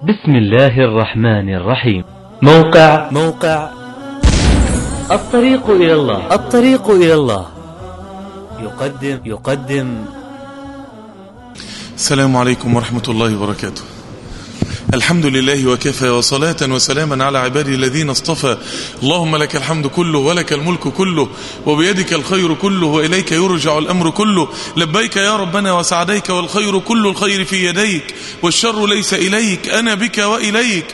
بسم الله الرحمن الرحيم موقع موقع الطريق إلى الله الطريق إلى الله يقدم يقدم السلام عليكم ورحمة الله وبركاته الحمد لله وكفى وصلاة وسلاما على عبادي الذين اصطفى اللهم لك الحمد كله ولك الملك كله وبيدك الخير كله وإليك يرجع الأمر كله لبيك يا ربنا وسعديك والخير كل الخير في يديك والشر ليس إليك أنا بك وإليك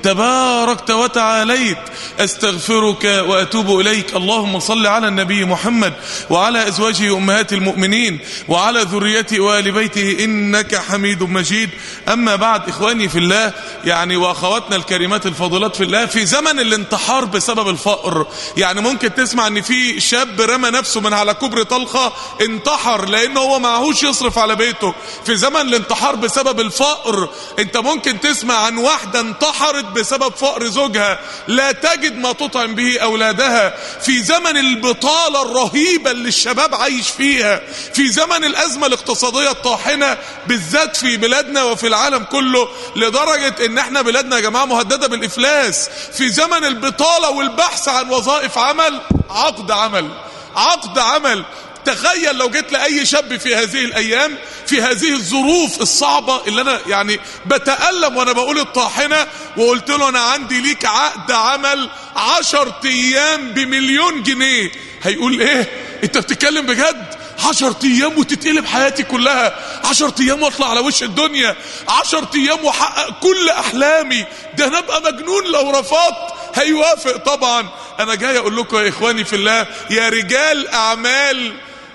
تباركت وتعاليت أستغفرك وأتوب إليك اللهم صل على النبي محمد وعلى أزواجه أمهات المؤمنين وعلى ذريته وآل بيته إنك حميد مجيد أما بعد إخواني في الله يعني واخواتنا الكريمات الفاضلات في الله في زمن الانتحار بسبب الفقر يعني ممكن تسمع ان في شاب رمى نفسه من على كوبري طلقه انتحر لانه هو معهوش يصرف على بيته في زمن الانتحار بسبب الفقر انت ممكن تسمع عن واحده انتحرت بسبب فقر زوجها لا تجد ما تطعم به اولادها في زمن البطاله الرهيبه اللي الشباب عايش فيها في زمن الازمه الاقتصاديه الطاحنه بالذات في بلادنا وفي العالم كله لدرجه ان احنا بلادنا يا جماعه مهدده بالافلاس في زمن البطاله والبحث عن وظائف عمل عقد عمل عقد عمل تخيل لو جيت لاي شاب في هذه الايام في هذه الظروف الصعبه اللي انا يعني بتالم وانا بقول الطاحنه وقلت له انا عندي ليك عقد عمل عشر ايام بمليون جنيه هيقول ايه انت بتتكلم بجد عشر ايام وتتقلب حياتي كلها عشر ايام واطلع على وش الدنيا عشر ايام واحقق كل احلامي ده انا ابقى مجنون لو رفضت هيوافق طبعا انا جاي اقول لكم يا اخواني في الله يا رجال اعمال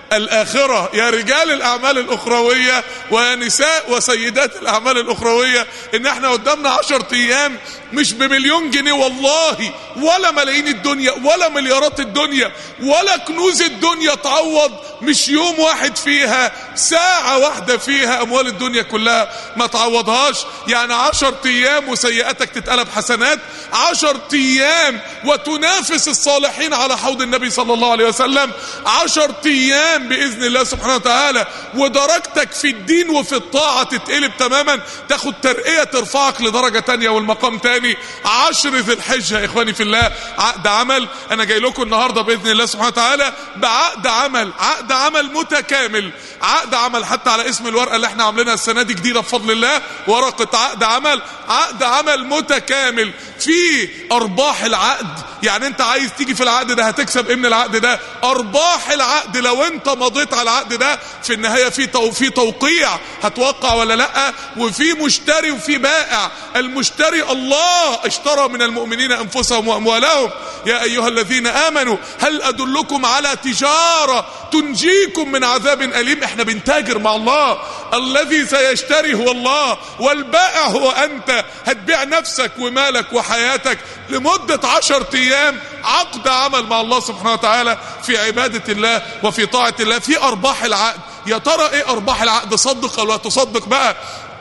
الآخرة يا رجال الأعمال الأخروية ويا نساء وسيدات الأعمال الأخروية إن احنا قدامنا عشر أيام مش بمليون جنيه والله ولا ملايين الدنيا ولا مليارات الدنيا ولا كنوز الدنيا تعوض مش يوم واحد فيها ساعة واحدة فيها أموال الدنيا كلها ما تعوضهاش يعني عشر أيام وسيئاتك تتقلب حسنات عشر أيام وتنافس الصالحين على حوض النبي صلى الله عليه وسلم عشر أيام بإذن الله سبحانه وتعالى ودرجتك في الدين وفي الطاعة تتقلب تماما تاخد ترقية ترفعك لدرجة تانية والمقام تاني عشر ذي الحجة يا إخواني في الله عقد عمل أنا جاي لكم النهاردة بإذن الله سبحانه وتعالى بعقد عمل عقد عمل متكامل عقد عمل حتى على اسم الورقة اللي احنا عاملينها السنة دي جديدة بفضل الله ورقة عقد عمل عقد عمل متكامل في أرباح العقد يعني انت عايز تيجي في العقد ده هتكسب ايه من العقد ده ارباح العقد لو انت مضيت على العقد ده في النهايه في تو في توقيع هتوقع ولا لا وفي مشتري وفي بائع المشتري الله اشترى من المؤمنين انفسهم واموالهم يا ايها الذين امنوا هل ادلكم على تجاره تنجيكم من عذاب اليم احنا بنتاجر مع الله الذي سيشتري هو الله والبائع هو انت هتبيع نفسك ومالك وحياتك لمده عشر ايام عقد عمل مع الله سبحانه وتعالى في عباده الله وفي طاعه الله في ارباح العقد يا ترى ايه ارباح العقد صدق او لا تصدق بقى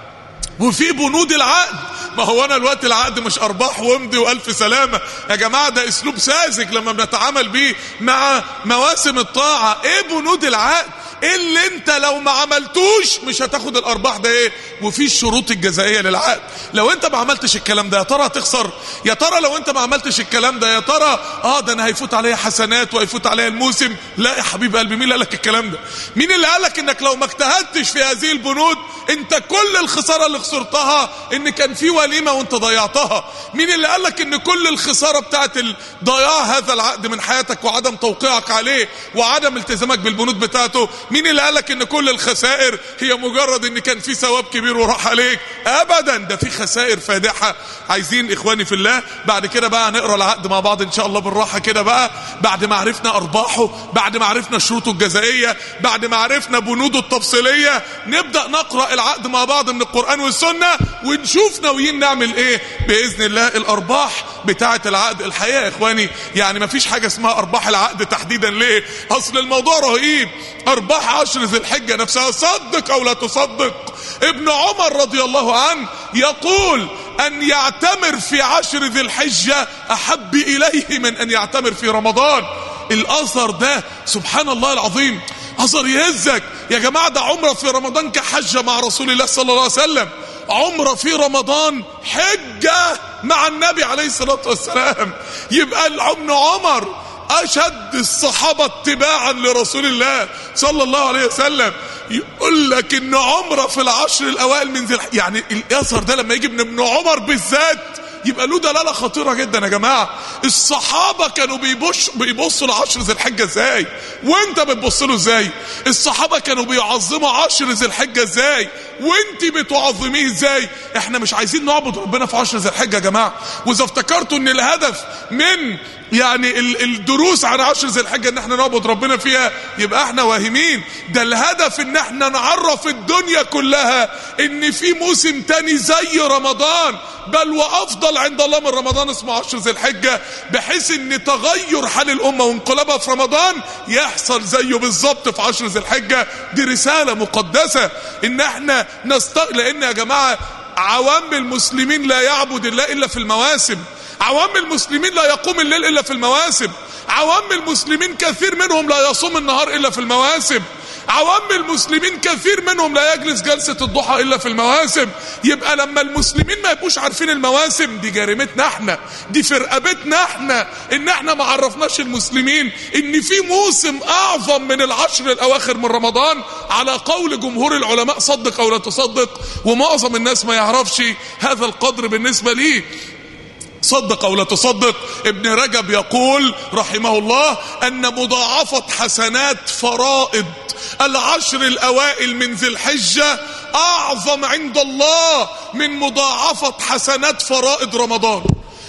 وفي بنود العقد ما هو انا الوقت العقد مش ارباح وامضي والف سلامه يا جماعه ده اسلوب ساذج لما بنتعامل بيه مع مواسم الطاعه ايه بنود العقد ايه اللي انت لو ما عملتوش مش هتاخد الارباح ده ايه وفي الشروط الجزائيه للعقد لو انت ما عملتش الكلام ده يا ترى هتخسر يا ترى لو انت ما عملتش الكلام ده يا ترى اه ده انا هيفوت عليا حسنات وهيفوت عليا الموسم لا يا حبيب قلبي مين اللي قال لك الكلام ده مين اللي قال لك انك لو ما اجتهدتش في هذه البنود انت كل الخساره اللي خسرتها ان كان في وليمه وانت ضيعتها مين اللي قال لك ان كل الخساره بتاعت ضياع هذا العقد من حياتك وعدم توقيعك عليه وعدم التزامك بالبنود بتاعته مين اللي قال لك ان كل الخسائر هي مجرد ان كان في ثواب كبير وراح عليك ابدا ده في خسائر فادحه عايزين اخواني في الله بعد كده بقى هنقرا العقد مع بعض ان شاء الله بالراحه كده بقى بعد ما عرفنا ارباحه بعد ما عرفنا شروطه الجزائيه بعد ما عرفنا بنوده التفصيليه نبدا نقرا العقد مع بعض من القران والسنه ونشوف ناويين نعمل ايه باذن الله الارباح بتاعه العقد الحقيقه يا اخواني يعني ما فيش حاجه اسمها ارباح العقد تحديدا ليه اصل الموضوع رهيب ارباح عشر ذي الحجه نفسها صدق او لا تصدق ابن عمر رضي الله عنه يقول ان يعتمر في عشر ذي الحجه احب اليه من ان يعتمر في رمضان الاثر ده سبحان الله العظيم اثر يهزك يا جماعه ده عمره في رمضان كحجه مع رسول الله صلى الله عليه وسلم عمره في رمضان حجة مع النبي عليه الصلاة والسلام يبقى ابن عمر أشد الصحابة اتباعا لرسول الله صلى الله عليه وسلم يقول لك ان عمره في العشر الاوائل من ذي الح... يعني الاثر ده لما يجي من ابن عمر بالذات يبقى له دلاله خطيره جدا يا جماعه الصحابه كانوا بيبص بيبصوا لعشر ذي الحجه ازاي وانت بتبص له ازاي الصحابه كانوا بيعظموا عشر ذي الحجه ازاي وانت بتعظميه ازاي احنا مش عايزين نعبد ربنا في عشر ذي الحجه يا جماعه واذا افتكرتوا ان الهدف من يعني الدروس عن عشر ذي الحجه ان احنا نعبد ربنا فيها يبقى احنا واهمين ده الهدف ان احنا نعرف الدنيا كلها ان في موسم تاني زي رمضان بل وافضل عند الله من رمضان اسمه عشر ذي الحجه بحيث ان تغير حال الامه وانقلابها في رمضان يحصل زيه بالظبط في عشر ذي الحجه دي رساله مقدسه ان احنا نست لان يا جماعه عوام المسلمين لا يعبد الله الا في المواسم عوام المسلمين لا يقوم الليل الا في المواسم عوام المسلمين كثير منهم لا يصوم النهار الا في المواسم عوام المسلمين كثير منهم لا يجلس جلسة الضحى إلا في المواسم يبقى لما المسلمين ما يبقوش عارفين المواسم دي جريمتنا احنا دي في رقبتنا احنا ان احنا ما عرفناش المسلمين ان في موسم اعظم من العشر الاواخر من رمضان على قول جمهور العلماء صدق او لا تصدق ومعظم الناس ما يعرفش هذا القدر بالنسبة ليه صدق او لا تصدق ابن رجب يقول رحمه الله ان مضاعفة حسنات فرائض العشر الاوائل من ذي الحجة اعظم عند الله من مضاعفة حسنات فرائض رمضان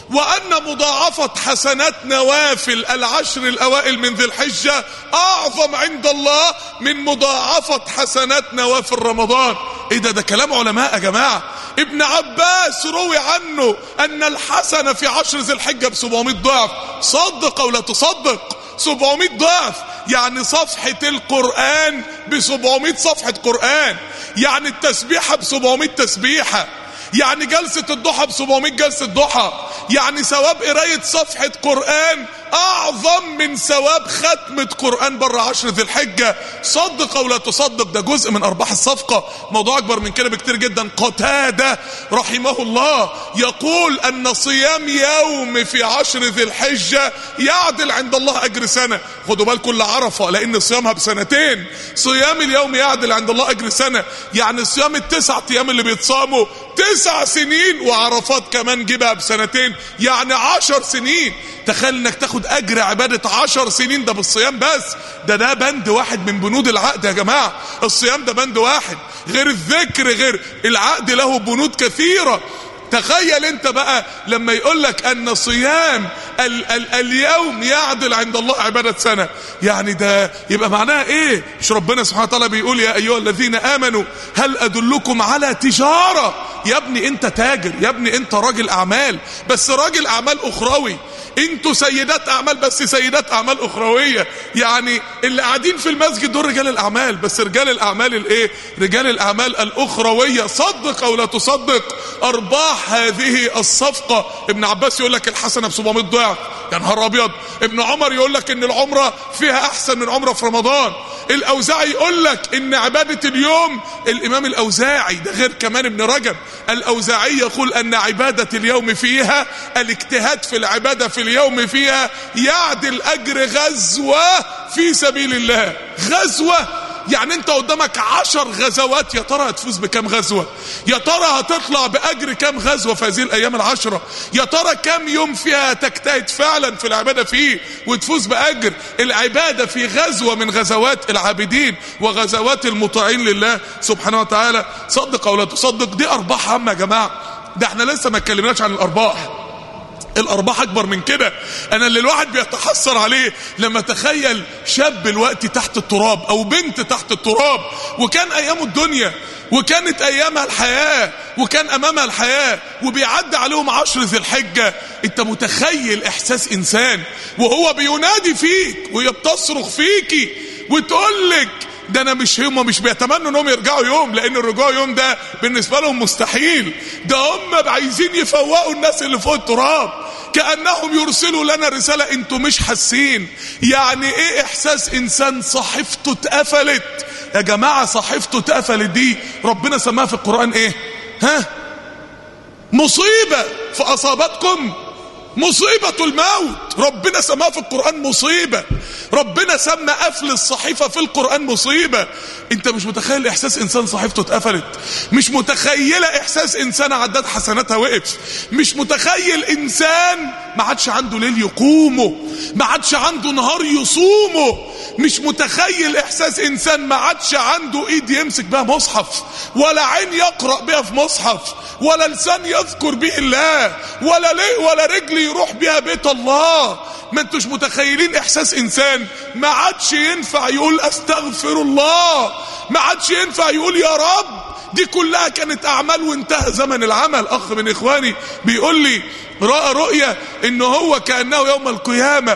وأن مضاعفة حسنات نوافل العشر الأوائل من ذي الحجة أعظم عند الله من مضاعفة حسنات نوافل رمضان إيه ده ده كلام علماء يا جماعة ابن عباس روي عنه أن الحسنة في عشر ذي الحجة ب 700 ضعف صدق أو لا تصدق 700 ضعف يعني صفحة القرآن ب 700 صفحة قرآن يعني التسبيحة ب 700 تسبيحة يعني جلسة الضحى ب 700 جلسة ضحى يعني ثواب قراية صفحة قرآن أعظم من ثواب ختمة قرآن بره عشر ذي الحجة صدق أو لا تصدق ده جزء من أرباح الصفقة موضوع أكبر من كده بكتير جدا قتادة رحمه الله يقول أن صيام يوم في عشر ذي الحجة يعدل عند الله أجر سنة خدوا بالكم اللي عرفة لأن صيامها بسنتين صيام اليوم يعدل عند الله أجر سنة يعني صيام التسع أيام اللي بيتصاموا تسع سنين وعرفات كمان جيبها بسنتين يعني عشر سنين تخيل انك تاخد اجر عبادة عشر سنين ده بالصيام بس ده ده بند واحد من بنود العقد يا جماعة الصيام ده بند واحد غير الذكر غير العقد له بنود كثيرة تخيل انت بقى لما يقول لك ان صيام ال ال اليوم يعدل عند الله عبادة سنة يعني ده يبقى معناها ايه مش ربنا سبحانه وتعالى بيقول يا ايها الذين امنوا هل ادلكم على تجارة يا ابني انت تاجر يا ابني انت راجل اعمال بس راجل اعمال اخروي انتوا سيدات اعمال بس سيدات اعمال اخرويه يعني اللي قاعدين في المسجد دول رجال الاعمال بس رجال الاعمال الايه رجال الاعمال الاخرويه صدق او لا تصدق ارباح هذه الصفقه ابن عباس يقول لك الحسنه ب 700 ضعف يا نهار ابيض ابن عمر يقول لك ان العمره فيها احسن من عمره في رمضان الاوزاعي يقول لك ان عباده اليوم الامام الاوزاعي ده غير كمان ابن رجب الاوزاعي يقول ان عباده اليوم فيها الاجتهاد في العباده في اليوم فيها يعدل اجر غزوه في سبيل الله غزوه يعني انت قدامك عشر غزوات يا ترى هتفوز بكام غزوة يا ترى هتطلع بأجر كام غزوة في هذه الأيام العشرة يا ترى كام يوم فيها تجتهد فعلا في العبادة فيه وتفوز بأجر العبادة في غزوة من غزوات العابدين وغزوات المطيعين لله سبحانه وتعالى صدق أو لا تصدق دي أرباح عامة يا جماعة ده احنا لسه ما اتكلمناش عن الأرباح الارباح اكبر من كده انا اللي الواحد بيتحسر عليه لما تخيل شاب الوقت تحت التراب او بنت تحت التراب وكان ايامه الدنيا وكانت ايامها الحياة وكان امامها الحياة وبيعدي عليهم عشر ذي الحجة انت متخيل احساس انسان وهو بينادي فيك وهي بتصرخ فيكي وتقول لك ده انا مش هم مش بيتمنوا انهم يرجعوا يوم لان الرجوع يوم ده بالنسبه لهم مستحيل ده هم عايزين يفوقوا الناس اللي فوق التراب كانهم يرسلوا لنا رساله انتوا مش حاسين يعني ايه احساس انسان صحيفته اتقفلت يا جماعه صحيفته اتقفلت دي ربنا سماها في القران ايه ها مصيبة فأصابتكم مصيبة الموت ربنا سماها في القرآن مصيبة ربنا سمى قفل الصحيفة في القرآن مصيبة انت مش متخيل احساس انسان صحيفته اتقفلت مش متخيلة احساس انسان عداد حسناتها وقف مش متخيل انسان ما عادش عنده ليل يقومه ما عادش عنده نهار يصومه مش متخيل احساس انسان ما عادش عنده ايد يمسك بها مصحف ولا عين يقرأ بها في مصحف ولا لسان يذكر به الله ولا ليه ولا رجل يروح بها بيت الله ما انتوش متخيلين احساس انسان ما عادش ينفع يقول استغفر الله ما عادش ينفع يقول يا رب دي كلها كانت اعمال وانتهى زمن العمل اخ من اخواني بيقول لي رأى رؤية ان هو كأنه يوم القيامة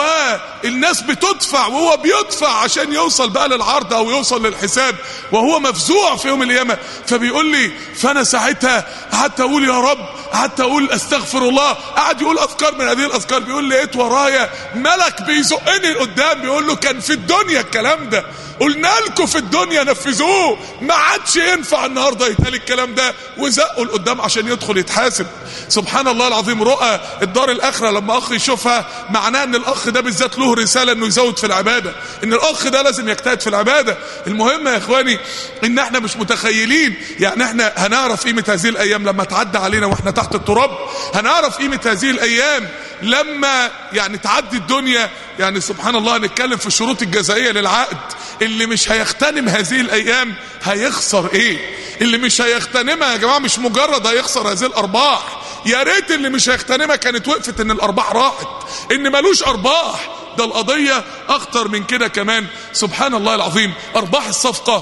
والناس بتدفع وهو بيدفع عشان يوصل بقى للعرض او يوصل للحساب وهو مفزوع في يوم القيامة فبيقول لي فانا ساعتها قعدت اقول يا رب قعدت اقول استغفر الله قعد يقول اذكار من هذه الاذكار بيقول لقيت ورايا ملك بيزقني لقدام بيقول له كان في الدنيا الكلام ده قلنا لكم في الدنيا نفذوه ما عادش ينفع النهارده يتقال الكلام ده وزقوا لقدام عشان يدخل يتحاسب سبحان الله العظيم رؤى الدار الاخره لما اخ يشوفها معناه ان الاخ ده بالذات له رساله انه يزود في العباده ان الاخ ده لازم يجتهد في العباده المهم يا اخواني ان احنا مش متخيلين يعني احنا هنعرف قيمه هذه الايام لما تعدى علينا واحنا تحت التراب هنعرف قيمه هذه الايام لما يعني تعدي الدنيا يعني سبحان الله هنتكلم في الشروط الجزائيه للعقد اللي مش هيغتنم هذه الايام هيخسر ايه اللي مش هيغتنمها يا جماعه مش مجرد هيخسر هذه الارباح يا ريت اللي مش هيغتنمها كانت وقفت ان الارباح راحت ان ملوش ارباح ده القضيه اخطر من كده كمان سبحان الله العظيم ارباح الصفقه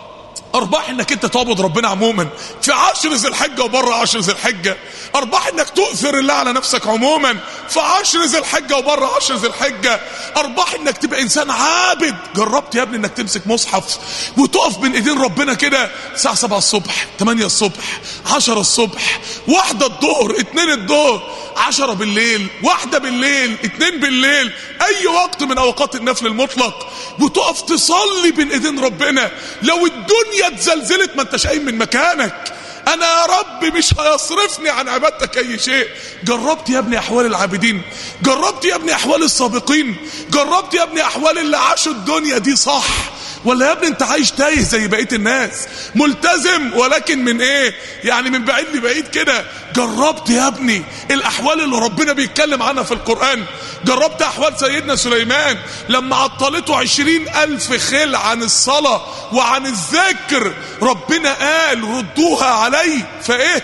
ارباح انك انت تعبد ربنا عموما في عشر ذي الحجه وبره عشر ذي الحجه ارباح انك تؤثر الله على نفسك عموما في عشر ذي الحجه وبره عشر ذي الحجه ارباح انك تبقى انسان عابد جربت يا ابني انك تمسك مصحف وتقف بين ايدين ربنا كده الساعه 7 الصبح 8 الصبح 10 الصبح واحدة الظهر اتنين الظهر 10 بالليل واحدة بالليل اتنين بالليل اي وقت من اوقات النفل المطلق وتقف تصلي بين ايدين ربنا لو الدنيا اتزلزلت ما انتش قايم من مكانك انا يا رب مش هيصرفني عن عبادتك اي شيء جربت يا ابني احوال العابدين جربت يا ابني احوال السابقين جربت يا ابني احوال اللي عاشوا الدنيا دي صح ولا يا ابني انت عايش تايه زي بقيه الناس ملتزم ولكن من ايه يعني من بعيد لبعيد كده جربت يا ابني الاحوال اللي ربنا بيتكلم عنها في القرآن جربت احوال سيدنا سليمان لما عطلته عشرين الف خيل عن الصلاة وعن الذكر ربنا قال ردوها علي فايه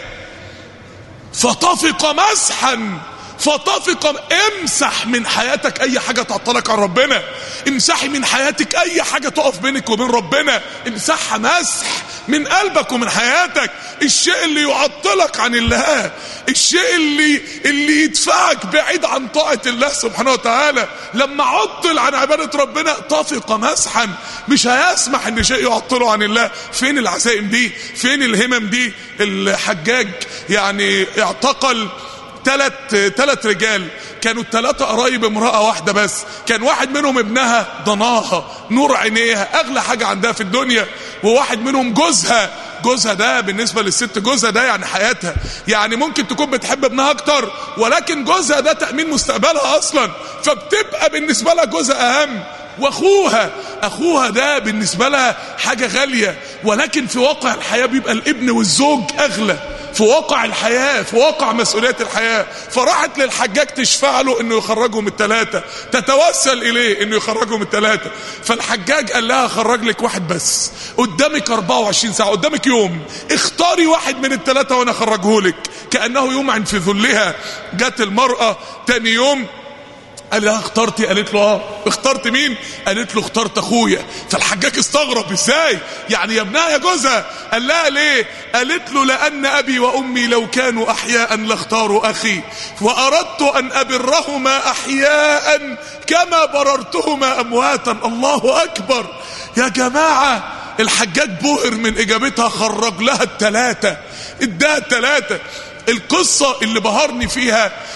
فطفق مسحا فطفق امسح من حياتك اي حاجة تعطلك عن ربنا امسحي من حياتك اي حاجة تقف بينك وبين ربنا امسحها مسح من قلبك ومن حياتك الشيء اللي يعطلك عن الله الشيء اللي اللي يدفعك بعيد عن طاعة الله سبحانه وتعالى لما عطل عن عبادة ربنا طفق مسحا مش هيسمح ان شيء يعطله عن الله فين العزائم دي فين الهمم دي الحجاج يعني اعتقل ثلاث ثلاث رجال كانوا الثلاثة قرايب امرأة واحدة بس كان واحد منهم ابنها ضناها نور عينيها أغلى حاجة عندها في الدنيا وواحد منهم جوزها جوزها ده بالنسبة للست جوزها ده يعني حياتها يعني ممكن تكون بتحب ابنها اكتر ولكن جوزها ده تأمين مستقبلها اصلا فبتبقى بالنسبة لها جوزها اهم واخوها اخوها ده بالنسبة لها حاجة غالية ولكن في واقع الحياة بيبقى الابن والزوج اغلى في واقع الحياة في واقع مسؤوليات الحياة فراحت للحجاج تشفع له انه يخرجهم الثلاثة تتوسل اليه انه يخرجهم الثلاثة فالحجاج قال لها خرج لك واحد بس قدامك 24 ساعة قدامك يوم اختاري واحد من الثلاثة وانا اخرجه لك كأنه يمعن في ذلها جت المرأة تاني يوم قال لها اخترتي قالت له اه اخترت مين قالت له اخترت اخويا فالحجاج استغرب ازاي يعني يا ابنها يا جوزها قال لها ليه قالت له لان ابي وامي لو كانوا احياء لاختاروا اخي واردت ان ابرهما احياء كما بررتهما امواتا الله اكبر يا جماعه الحجاج بؤر من اجابتها خرج لها الثلاثه اداها الثلاثه القصة اللي بهرني فيها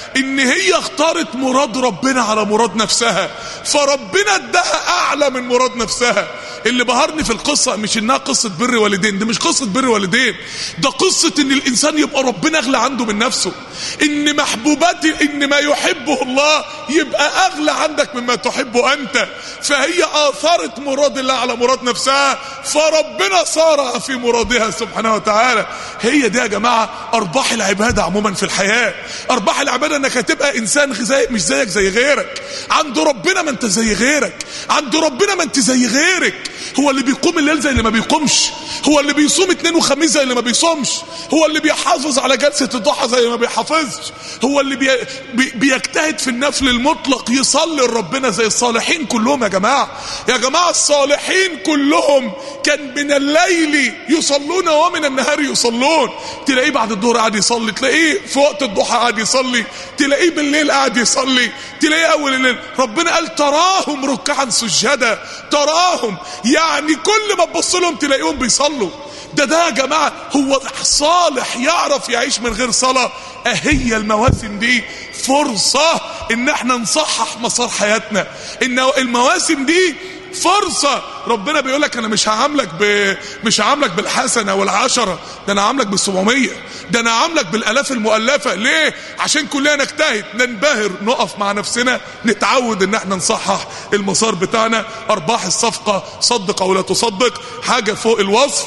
ان هي اختارت مراد ربنا على مراد نفسها فربنا اداها اعلى من مراد نفسها اللي بهرني في القصة مش انها قصة بر والدين دي مش قصة بر والدين ده قصة ان الانسان يبقى ربنا اغلى عنده من نفسه ان محبوبات ان ما يحبه الله يبقى اغلى عندك مما تحبه انت فهي اثارت مراد الله على مراد نفسها فربنا صارع في مرادها سبحانه وتعالى هي دي يا جماعة ارباح العبادة عموما في الحياة ارباح العبادة انك هتبقى انسان زي مش زيك زي غيرك عند ربنا ما انت زي غيرك عند ربنا ما انت زي غيرك هو اللي بيقوم الليل زي اللي ما بيقومش هو اللي بيصوم اثنين وخميس زي اللي ما بيصومش هو اللي بيحافظ على جلسة الضحى زي اللي ما بيحافظش هو اللي بي بي بيجتهد في النفل المطلق يصلي لربنا زي الصالحين كلهم يا جماعة يا جماعة الصالحين كلهم كان من الليل يصلون ومن النهار يصلون تلاقيه بعد الظهر قاعد يصلي تلاقيه في وقت الضحى قاعد يصلي تلاقيه بالليل قاعد يصلي تلاقيه اول الليل ربنا قال تراهم ركعا سجدا تراهم يعني كل ما تبص لهم تلاقيهم بيصلوا ده ده يا جماعة هو صالح يعرف يعيش من غير صلاة اهي المواسم دي فرصة ان احنا نصحح مسار حياتنا ان المواسم دي فرصة ربنا بيقول لك انا مش هعاملك ب... مش هعاملك بالحسنة والعشرة ده انا هعاملك بالسبعمية ده انا هعاملك بالالاف المؤلفة ليه عشان كلنا نجتهد ننبهر نقف مع نفسنا نتعود ان احنا نصحح المسار بتاعنا ارباح الصفقة صدق او لا تصدق حاجة فوق الوصف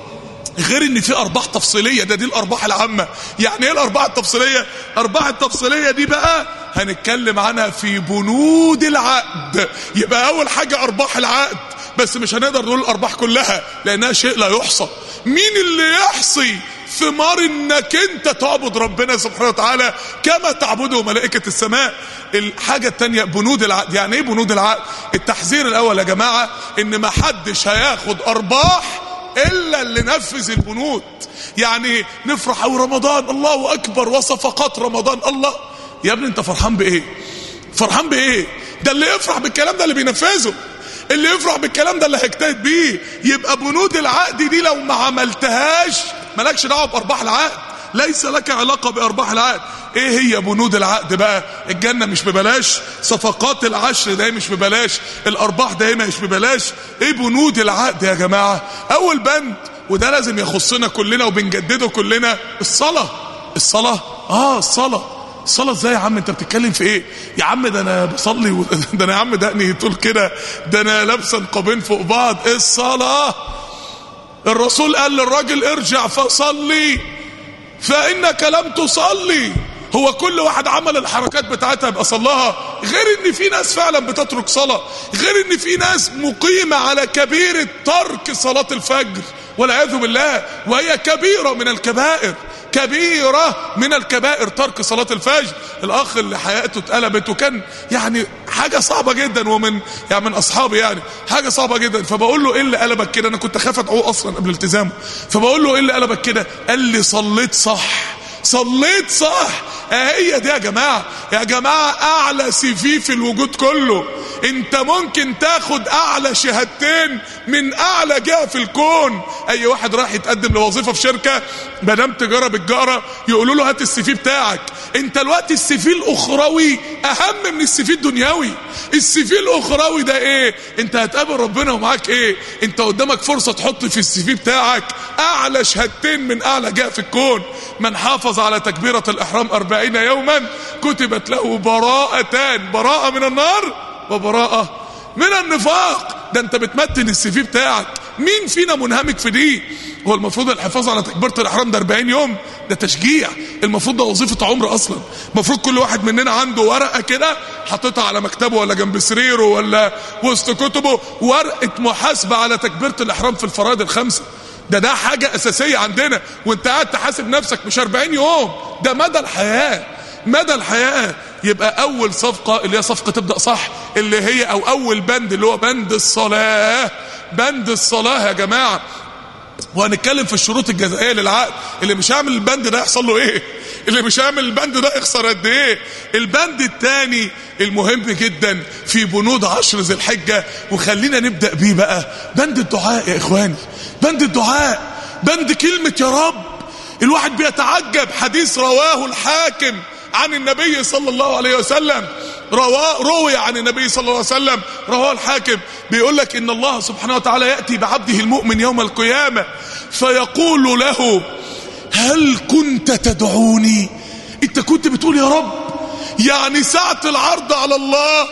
غير ان في ارباح تفصيليه ده دي الارباح العامه يعني ايه الارباح التفصيليه ارباح التفصيليه دي بقى هنتكلم عنها في بنود العقد يبقى اول حاجه ارباح العقد بس مش هنقدر نقول الارباح كلها لانها شيء لا يحصى مين اللي يحصي ثمار انك انت تعبد ربنا سبحانه وتعالى كما تعبده ملائكة السماء الحاجة التانية بنود العقد يعني ايه بنود العقد التحذير الاول يا جماعة ان ما حدش هياخد ارباح الا اللي نفذ البنود يعني نفرح او رمضان الله اكبر وصفقات رمضان الله يا ابني انت فرحان بايه فرحان بايه ده اللي يفرح بالكلام ده اللي بينفذه اللي يفرح بالكلام ده اللي هيجتهد بيه يبقى بنود العقد دي لو ما عملتهاش مالكش دعوه بارباح العقد ليس لك علاقه بارباح العقد ايه هي بنود العقد بقى الجنه مش ببلاش صفقات العشر ده مش ببلاش الارباح ده مش ببلاش ايه بنود العقد يا جماعه اول بند وده لازم يخصنا كلنا وبنجدده كلنا الصلاه الصلاه اه الصلاه الصلاة ازاي يا عم انت بتتكلم في ايه يا عم ده انا بصلي و... ده انا يا عم دقني طول كده ده انا لابسه نقابين فوق بعض الصلاة الرسول قال للراجل ارجع فصلي فانك لم تصلي هو كل واحد عمل الحركات بتاعتها يبقى صلاها غير ان في ناس فعلا بتترك صلاة غير ان في ناس مقيمة على كبيرة ترك صلاة الفجر والعياذ بالله وهي كبيرة من الكبائر كبيرة من الكبائر ترك صلاة الفجر الأخ اللي حياته اتقلبت وكان يعني حاجة صعبة جدا ومن يعني من أصحابي يعني حاجة صعبة جدا فبقول له إيه اللي قلبك كده أنا كنت خاف أدعوه أصلا قبل التزامه فبقول له إيه اللي قلبك كده قال لي صليت صح صليت صح هي دي يا جماعة يا جماعة اعلى سي في في الوجود كله انت ممكن تاخد اعلى شهادتين من اعلى جهة في الكون اي واحد راح يتقدم لوظيفة في شركة مدام تجارة بالجارة يقولوا له هات السي في بتاعك انت الوقت السي في الاخروي اهم من السي في الدنيوي السي في الاخروي ده ايه انت هتقابل ربنا ومعاك ايه انت قدامك فرصة تحط في السي في بتاعك اعلى شهادتين من اعلى جهة في الكون من حافظ على تكبيرة الاحرام أربعين يوما كتبت له براءتان براءة من النار وبراءة من النفاق ده انت بتمتن السي في بتاعك مين فينا منهمك في دي هو المفروض الحفاظ على تكبيرة الإحرام ده 40 يوم ده تشجيع المفروض ده وظيفة عمر أصلا المفروض كل واحد مننا عنده ورقة كده حاططها على مكتبه ولا جنب سريره ولا وسط كتبه ورقة محاسبة على تكبيرة الإحرام في الفرائض الخمسة ده ده حاجة أساسية عندنا وانت قاعد تحاسب نفسك مش 40 يوم ده مدى الحياة مدى الحياة يبقى أول صفقة اللي هي صفقة تبدأ صح اللي هي أو أول بند اللي هو بند الصلاة بند الصلاة يا جماعة وهنتكلم في الشروط الجزائيه للعقد اللي مش هيعمل البند ده يحصل له ايه اللي مش هيعمل البند ده يخسر قد ايه البند الثاني المهم جدا في بنود عشر ذي الحجه وخلينا نبدا بيه بقى بند الدعاء يا اخواني بند الدعاء بند كلمه يا رب الواحد بيتعجب حديث رواه الحاكم عن النبي صلى الله عليه وسلم رواه روي عن النبي صلى الله عليه وسلم رواه الحاكم بيقول لك ان الله سبحانه وتعالى ياتي بعبده المؤمن يوم القيامه فيقول له هل كنت تدعوني انت كنت بتقول يا رب يعني ساعه العرض على الله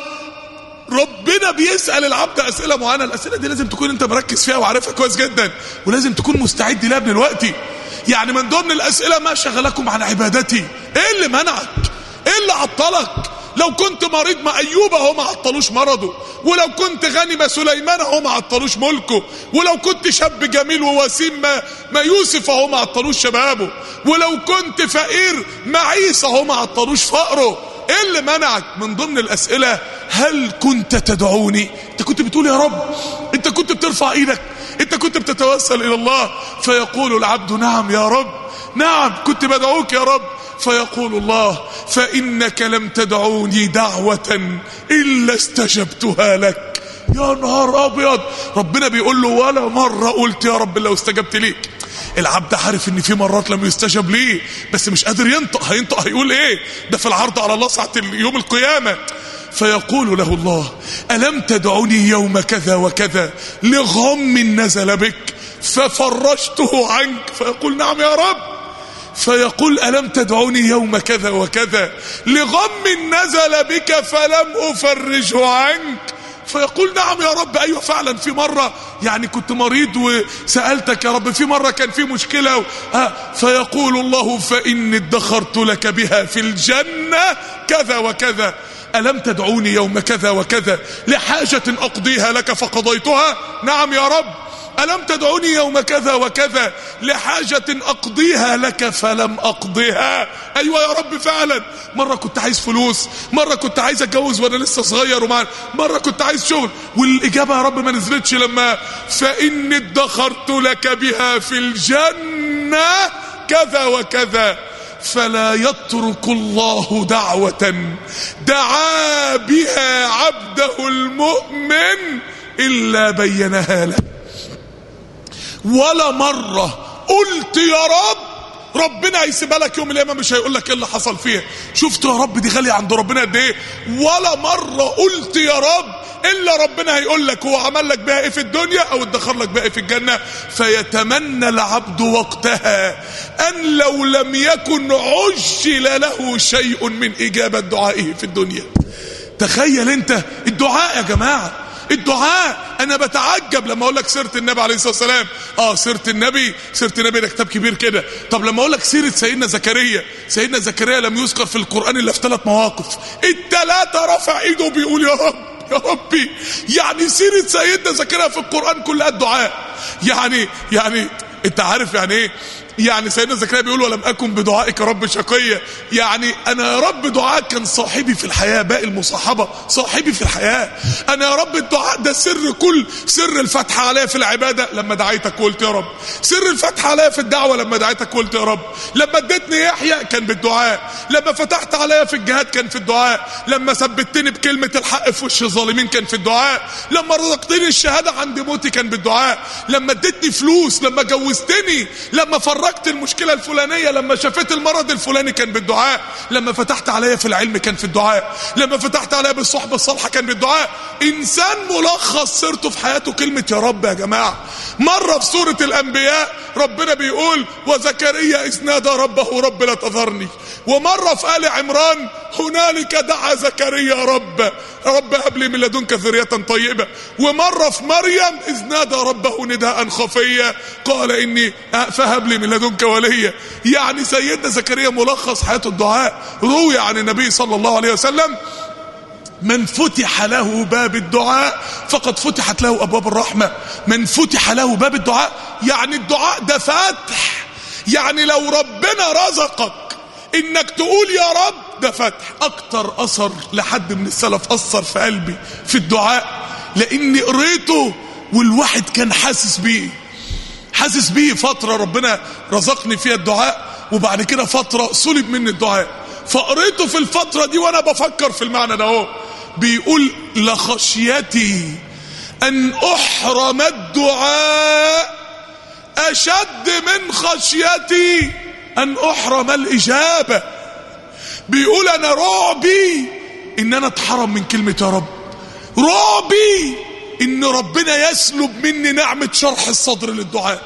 ربنا بيسأل العبد أسئلة معينة الأسئلة دي لازم تكون أنت مركز فيها وعارفها كويس جدا ولازم تكون مستعد لها من الوقت يعني من ضمن الأسئلة ما شغلكم عن عبادتي إيه اللي منعك إيه اللي عطلك لو كنت مريض ما أيوب هو ما عطلوش مرضه ولو كنت غني ما سليمان هو ما عطلوش ملكه ولو كنت شاب جميل ووسيم ما, ما يوسف هو ما عطلوش شبابه ولو كنت فقير ما عيسى هو ما عطلوش فقره ايه اللي منعك من ضمن الاسئله هل كنت تدعوني انت كنت بتقول يا رب انت كنت بترفع ايدك انت كنت بتتوسل الى الله فيقول العبد نعم يا رب نعم كنت بدعوك يا رب فيقول الله فانك لم تدعوني دعوه الا استجبتها لك يا نهار ابيض ربنا بيقول له ولا مره قلت يا رب لو استجبت ليك العبد عارف ان في مرات لم يستجب ليه بس مش قادر ينطق هينطق هيقول ايه ده في العرض على الله ساعه يوم القيامه فيقول له الله الم تدعني يوم كذا وكذا لغم نزل بك ففرجته عنك فيقول نعم يا رب فيقول ألم تدعوني يوم كذا وكذا لغم نزل بك فلم أفرجه عنك فيقول نعم يا رب ايوه فعلا في مره يعني كنت مريض وسالتك يا رب في مره كان في مشكله و... آه فيقول الله فاني ادخرت لك بها في الجنه كذا وكذا الم تدعوني يوم كذا وكذا لحاجه اقضيها لك فقضيتها نعم يا رب ألم تدعوني يوم كذا وكذا لحاجة أقضيها لك فلم أقضها أيوة يا رب فعلا مرة كنت عايز فلوس مرة كنت عايز أتجوز وأنا لسه صغير ومع مرة كنت عايز شغل والإجابة يا رب ما نزلتش لما فإني ادخرت لك بها في الجنة كذا وكذا فلا يترك الله دعوة دعا بها عبده المؤمن إلا بينها له ولا مرة قلت يا رب ربنا هيسيبها لك يوم القيامه مش هيقول لك ايه اللي حصل فيها شفت يا رب دي غاليه عند ربنا قد ايه ولا مره قلت يا رب الا ربنا هيقول لك هو عمل لك بها ايه في الدنيا او ادخر لك بها ايه في الجنه فيتمنى العبد وقتها ان لو لم يكن عجل له شيء من اجابه دعائه في الدنيا تخيل انت الدعاء يا جماعه الدعاء انا بتعجب لما اقول لك سيره النبي عليه الصلاه والسلام اه سيره النبي سيره النبي ده كتاب كبير كده طب لما اقول لك سيره سيدنا زكريا سيدنا زكريا لم يذكر في القران الا في ثلاث مواقف الثلاثه رفع ايده بيقول يا رب يا ربي يعني سيره سيدنا زكريا في القران كلها الدعاء يعني يعني انت عارف يعني ايه يعني سيدنا زكريا بيقول ولم اكن بدعائك رب شقيا يعني انا يا رب دعائك كان صاحبي في الحياه باقي المصاحبه صاحبي في الحياه انا يا رب الدعاء ده سر كل سر الفتح عليا في العباده لما دعيتك وقلت يا رب سر الفتح عليا في الدعوه لما دعيتك وقلت يا رب لما اديتني يحيى كان بالدعاء لما فتحت عليا في الجهاد كان في الدعاء لما ثبتني بكلمه الحق في وش الظالمين كان في الدعاء لما رزقتني الشهاده عند موتي كان بالدعاء لما اديتني فلوس لما جوزتني لما فرجت المشكله الفلانيه لما شفيت المرض الفلاني كان بالدعاء لما فتحت عليا في العلم كان في الدعاء لما فتحت عليا بالصحبه الصالحه كان بالدعاء انسان ملخص سيرته في حياته كلمه يا رب يا جماعه مره في سوره الانبياء ربنا بيقول وزكريا اذ نادى ربه رب لا تذرني ومره في ال عمران هنالك دعا زكريا رب رب هب لي من لدنك ذريه طيبه ومره في مريم اذ نادى ربه نداء خفيا قال اني فهب لي من لدنك وليا يعني سيدنا زكريا ملخص حياته الدعاء روي عن النبي صلى الله عليه وسلم من فتح له باب الدعاء فقد فتحت له ابواب الرحمه من فتح له باب الدعاء يعني الدعاء ده فتح يعني لو ربنا رزقك انك تقول يا رب ده فتح اكتر اثر لحد من السلف اثر في قلبي في الدعاء لاني قريته والواحد كان حاسس بيه حاسس بيه فتره ربنا رزقني فيها الدعاء وبعد كده فتره سلب مني الدعاء فقريته في الفتره دي وانا بفكر في المعنى ده اهو بيقول لخشيتي ان احرم الدعاء اشد من خشيتي ان احرم الاجابه بيقول انا رعبي ان انا اتحرم من كلمة يا رب رعبي ان ربنا يسلب مني نعمة شرح الصدر للدعاء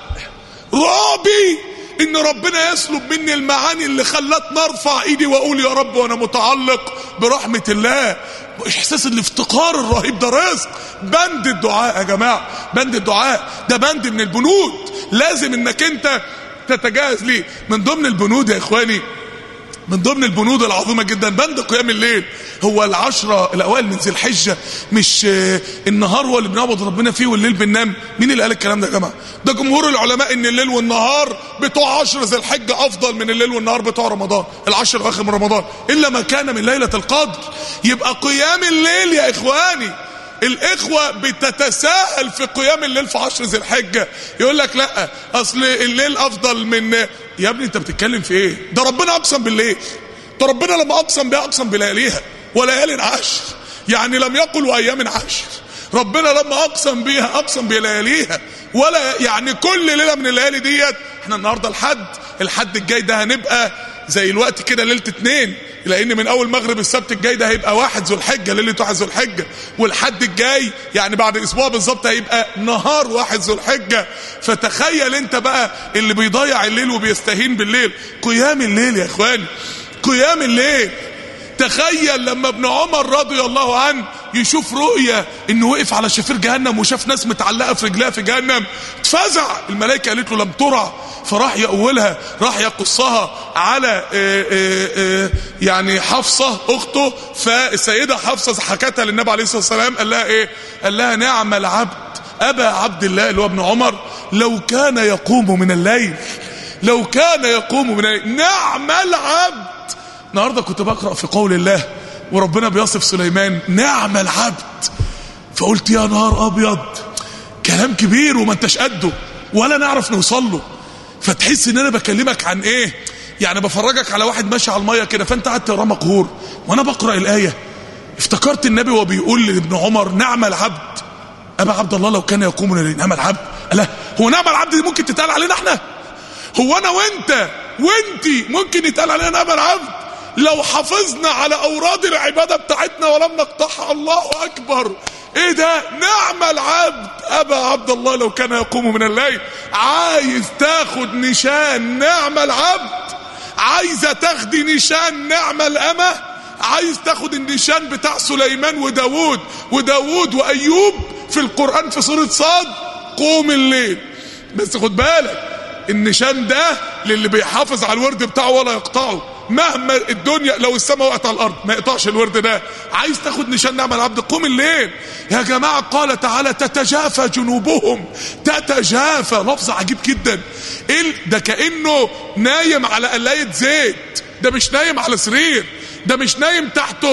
رعبي ان ربنا يسلب مني المعاني اللي خلتني ارفع ايدي واقول يا رب وانا متعلق برحمة الله احساس الافتقار الرهيب ده رزق بند الدعاء يا جماعة بند الدعاء ده بند من البنود لازم انك انت تتجهز ليه من ضمن البنود يا اخواني من ضمن البنود العظيمة جدا بند قيام الليل هو العشرة الأوائل من ذي الحجة مش النهار هو اللي بنعبد ربنا فيه والليل بننام مين اللي قال الكلام ده يا جماعة ده جمهور العلماء ان الليل والنهار بتوع عشر ذي الحجة أفضل من الليل والنهار بتوع رمضان العشر الأواخر من رمضان إلا ما كان من ليلة القدر يبقى قيام الليل يا إخواني الاخوة بتتساهل في قيام الليل في عشر ذي الحجة يقول لك لا اصل الليل افضل من يا ابني انت بتتكلم في ايه ده ربنا اقسم بالليل ده ربنا لما اقسم بها اقسم بلياليها وليال عشر يعني لم يقل وايام عشر ربنا لما اقسم بيها اقسم بلياليها ولا يعني كل ليله من الليالي ديت احنا النهارده الحد الحد الجاي ده هنبقى زي الوقت كده ليله اتنين لان من اول مغرب السبت الجاي ده هيبقى واحد ذو الحجه ليله واحد ذو الحجه والحد الجاي يعني بعد اسبوع بالظبط هيبقى نهار واحد ذو الحجه فتخيل انت بقى اللي بيضيع الليل وبيستهين بالليل قيام الليل يا اخواني قيام الليل تخيل لما ابن عمر رضي الله عنه يشوف رؤية انه وقف على شفير جهنم وشاف ناس متعلقة في رجلها في جهنم اتفزع الملائكة قالت له لم ترى فراح يقولها راح يقصها على اه اه اه يعني حفصة اخته فالسيدة حفصة حكتها للنبي عليه الصلاة والسلام قال لها ايه قال لها نعم العبد ابا عبد الله اللي هو ابن عمر لو كان يقوم من الليل لو كان يقوم من الليل نعم العبد النهارده كنت بقرا في قول الله وربنا بيصف سليمان نعم العبد فقلت يا نهار ابيض كلام كبير وما انتش قده ولا نعرف نوصل له فتحس ان انا بكلمك عن ايه يعني بفرجك على واحد ماشي على الميه كده فانت قاعد تقرا مقهور وانا بقرا الايه افتكرت النبي وهو بيقول لابن عمر نعم العبد ابا عبد الله لو كان يقوم من نعم العبد لا هو نعم العبد دي ممكن تتقال علينا احنا هو انا وانت وانتي ممكن يتقال علينا نعم العبد لو حافظنا على اوراد العبادة بتاعتنا ولم نقطعها الله اكبر ايه ده نعم العبد ابا عبد الله لو كان يقوم من الليل عايز تاخد نشان نعم العبد عايزة تاخدي نشان نعم الامة عايز تاخد النشان بتاع سليمان وداود وداود وايوب في القرآن في سورة صاد قوم الليل بس خد بالك النشان ده للي بيحافظ على الورد بتاعه ولا يقطعه مهما الدنيا لو السماء وقعت على الارض ما يقطعش الورد ده عايز تاخد نشان نعمة العبد قوم الليل يا جماعة قال تعالى تتجافى جنوبهم تتجافى لفظ عجيب جدا ايه ده كأنه نايم على قلاية زيت ده مش نايم على سرير ده مش نايم تحته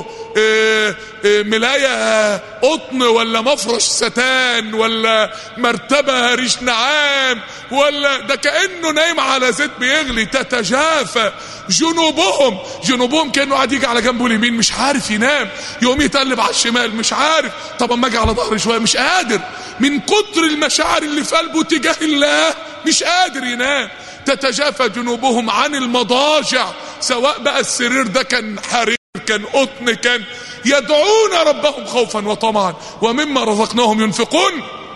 إيه إيه ملاية قطن ولا مفرش ستان ولا مرتبة ريش نعام ولا ده كأنه نايم على زيت بيغلي تتجافى جنوبهم جنوبهم كأنه قاعد يجي على جنبه اليمين مش عارف ينام يقوم يتقلب على الشمال مش عارف طب اما اجي على ظهري شوية مش قادر من كتر المشاعر اللي في قلبه تجاه الله مش قادر ينام تتجافى جنوبهم عن المضاجع سواء بقى السرير ده كان حرير كان قطن كان يدعون ربهم خوفا وطمعا ومما رزقناهم ينفقون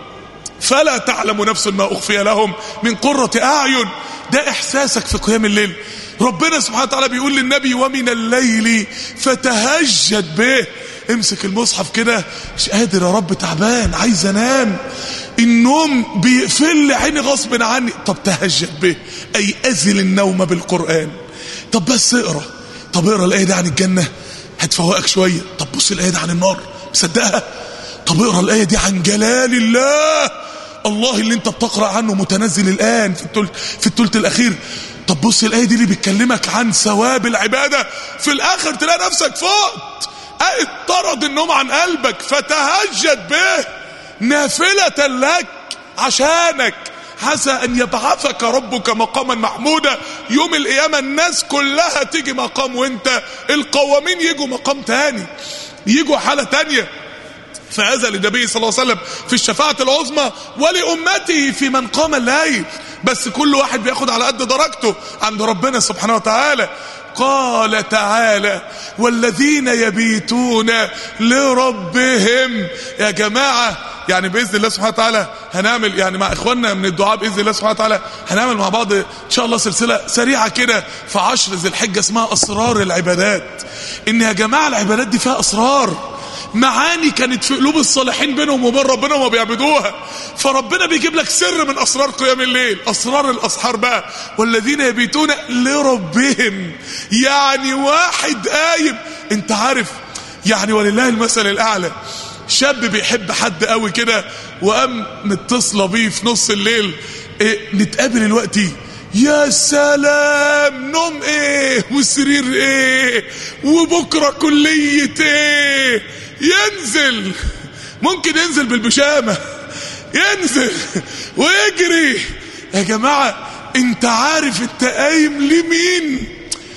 فلا تعلم نفس ما أخفي لهم من قرة أعين ده إحساسك في قيام الليل ربنا سبحانه وتعالى بيقول للنبي ومن الليل فتهجد به امسك المصحف كده مش قادر يا رب تعبان عايز انام النوم بيقفل لي عيني غصب عني طب تهجد به اي ازل النوم بالقرآن طب بس اقرا طب اقرا الايه دي عن الجنه هتفوقك شويه طب بص الايه دي عن النار مصدقها طب اقرا الايه دي عن جلال الله الله اللي انت بتقرا عنه متنزل الان في الثلث في الثلث الاخير طب بص الايه دي اللي بتكلمك عن ثواب العباده في الاخر تلاقي نفسك فقت اطرد النوم عن قلبك فتهجد به نافله لك عشانك عسى ان يبعثك ربك مقاما محمودا يوم القيامه الناس كلها تيجي مقام وانت القوامين يجوا مقام تاني يجوا حاله تانيه فهذا للنبي صلى الله عليه وسلم في الشفاعة العظمى ولأمته في من قام الليل بس كل واحد بياخد على قد درجته عند ربنا سبحانه وتعالى قال تعالى والذين يبيتون لربهم يا جماعة يعني بإذن الله سبحانه وتعالى هنعمل يعني مع إخواننا من الدعاء بإذن الله سبحانه وتعالى هنعمل مع بعض إن شاء الله سلسلة سريعة كده في عشر ذي الحجة اسمها أسرار العبادات إن يا جماعة العبادات دي فيها أسرار معاني كانت في قلوب الصالحين بينهم وبين ربنا وما بيعبدوها فربنا بيجيب لك سر من اسرار قيام الليل اسرار الاسحار بقى والذين يبيتون لربهم يعني واحد قايم انت عارف يعني ولله المثل الاعلى شاب بيحب حد قوي كده وقام متصله بيه في نص الليل إيه نتقابل دلوقتي يا سلام نوم ايه وسرير ايه وبكره كليه ايه ينزل ممكن ينزل بالبشامه ينزل ويجري يا جماعه انت عارف انت قايم لمين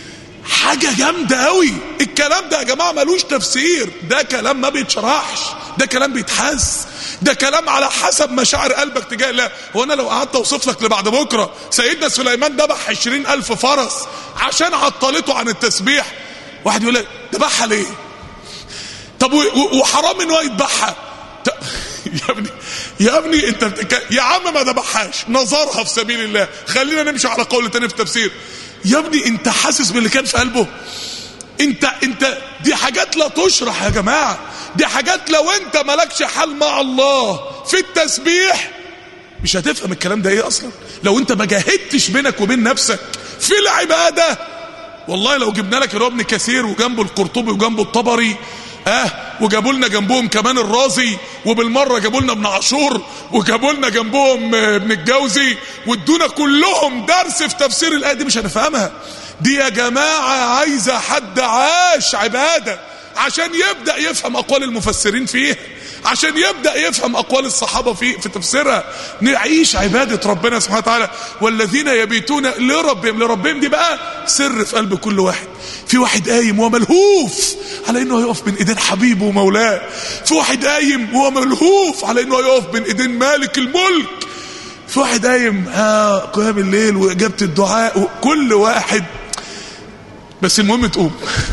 حاجة جامدة قوي الكلام ده يا جماعة ملوش تفسير ده كلام ما بيتشرحش ده كلام بيتحس ده كلام على حسب مشاعر قلبك تجاه الله هو انا لو قعدت اوصف لك لبعد بكرة سيدنا سليمان ذبح عشرين الف فرس عشان عطلته عن التسبيح واحد يقول لك ذبحها ليه طب وحرام ان هو يذبحها يا ابني يا ابني انت بتك... يا عم ما ذبحهاش نظرها في سبيل الله خلينا نمشي على قول تاني في التفسير يا ابني انت حاسس باللي كان في قلبه انت انت دي حاجات لا تشرح يا جماعه دي حاجات لو انت مالكش حال مع الله في التسبيح مش هتفهم الكلام ده ايه اصلا لو انت ما جاهدتش بينك وبين نفسك في العباده والله لو جبنا لك ابن كثير وجنبه القرطبي وجنبه الطبري اه وجابوا لنا جنبهم كمان الرازي وبالمره جابوا لنا ابن عاشور وجابوا لنا جنبهم ابن الجوزي وادونا كلهم درس في تفسير الايه دي مش هنفهمها دي يا جماعه عايزه حد عاش عباده عشان يبدا يفهم اقوال المفسرين فيها عشان يبدا يفهم اقوال الصحابه في في تفسيرها نعيش عباده ربنا سبحانه وتعالى والذين يبيتون لربهم لربهم دي بقى سر في قلب كل واحد في واحد قايم وملهوف على انه هيقف بين ايدين حبيبه ومولاه في واحد قايم وهو ملهوف على انه هيقف بين ايدين مالك الملك في واحد قايم ها قيام الليل واجابه الدعاء كل واحد بس المهم تقوم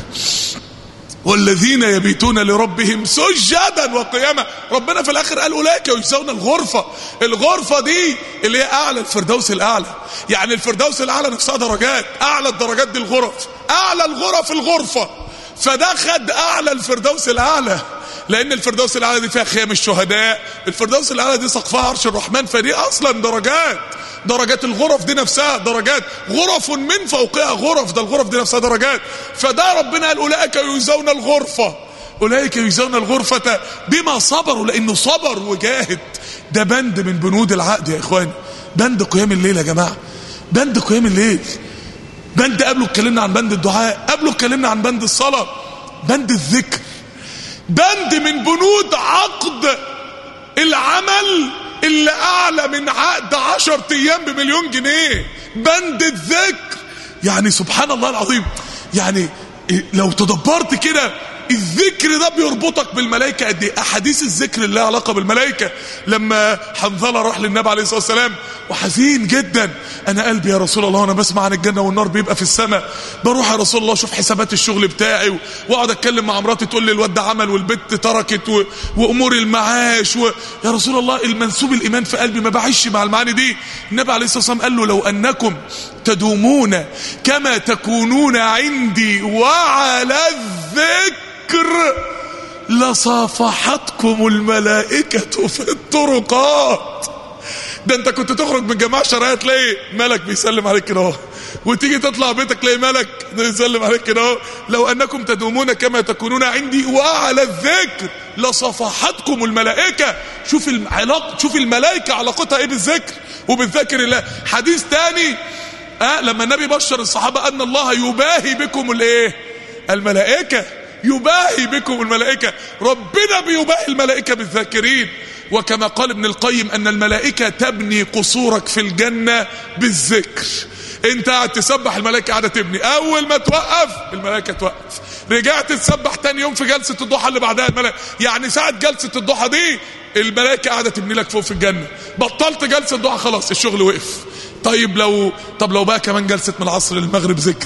والذين يبيتون لربهم سجدا وقياما ربنا في الاخر قال اولئك يجزون الغرفه الغرفه دي اللي هي اعلى الفردوس الاعلى يعني الفردوس الاعلى نفسها درجات اعلى الدرجات دي الغرف اعلى الغرف الغرفه فده خد اعلى الفردوس الاعلى لان الفردوس الاعلى دي فيها خيام الشهداء الفردوس الاعلى دي سقفها عرش الرحمن فدي اصلا درجات درجات الغرف دي نفسها درجات غرف من فوقها غرف ده الغرف دي نفسها درجات فده ربنا قال اولئك يجزون الغرفه اولئك يجزون الغرفه بما صبروا لانه صبر وجاهد ده بند من بنود العقد يا اخواني بند قيام الليل يا جماعه بند قيام الليل بند قبله اتكلمنا عن بند الدعاء قبله اتكلمنا عن بند الصلاه بند الذكر بند من بنود عقد العمل اللي اعلى من عقد عشر ايام بمليون جنيه بند الذكر يعني سبحان الله العظيم يعني لو تدبرت كده الذكر ده بيربطك بالملائكة قد ايه احاديث الذكر اللي لها علاقة بالملائكة لما حنظلة راح للنبي عليه الصلاة والسلام وحزين جدا انا قلبي يا رسول الله وانا بسمع عن الجنة والنار بيبقى في السماء بروح يا رسول الله اشوف حسابات الشغل بتاعي واقعد اتكلم مع مراتي تقول لي الواد ده عمل والبت تركت و... وامور المعاش و... يا رسول الله المنسوب الايمان في قلبي ما بعيش مع المعاني دي النبي عليه الصلاة والسلام قال له لو انكم تدومون كما تكونون عندي وعلى الذكر لصافحتكم الملائكة في الطرقات ده انت كنت تخرج من جماعة شرعية تلاقي ملك بيسلم عليك كده اهو وتيجي تطلع بيتك تلاقي ملك بيسلم عليك كده اهو لو انكم تدومون كما تكونون عندي وعلى الذكر لصفحتكم الملائكة شوف العلاقة شوف الملائكة علاقتها ايه بالذكر وبالذكر الله حديث تاني اه لما النبي بشر الصحابة ان الله يباهي بكم الايه الملائكة يباهي بكم الملائكة ربنا بيباهي الملائكة بالذاكرين وكما قال ابن القيم ان الملائكة تبني قصورك في الجنة بالذكر انت قاعد تسبح الملائكة قاعدة تبني اول ما توقف الملائكة توقف رجعت تسبح تاني يوم في جلسة الضحى اللي بعدها الملائكة يعني ساعة جلسة الضحى دي الملائكة قاعدة تبني لك فوق في الجنة بطلت جلسة الضحى خلاص الشغل وقف طيب لو طب لو بقى كمان جلسة من العصر للمغرب ذكر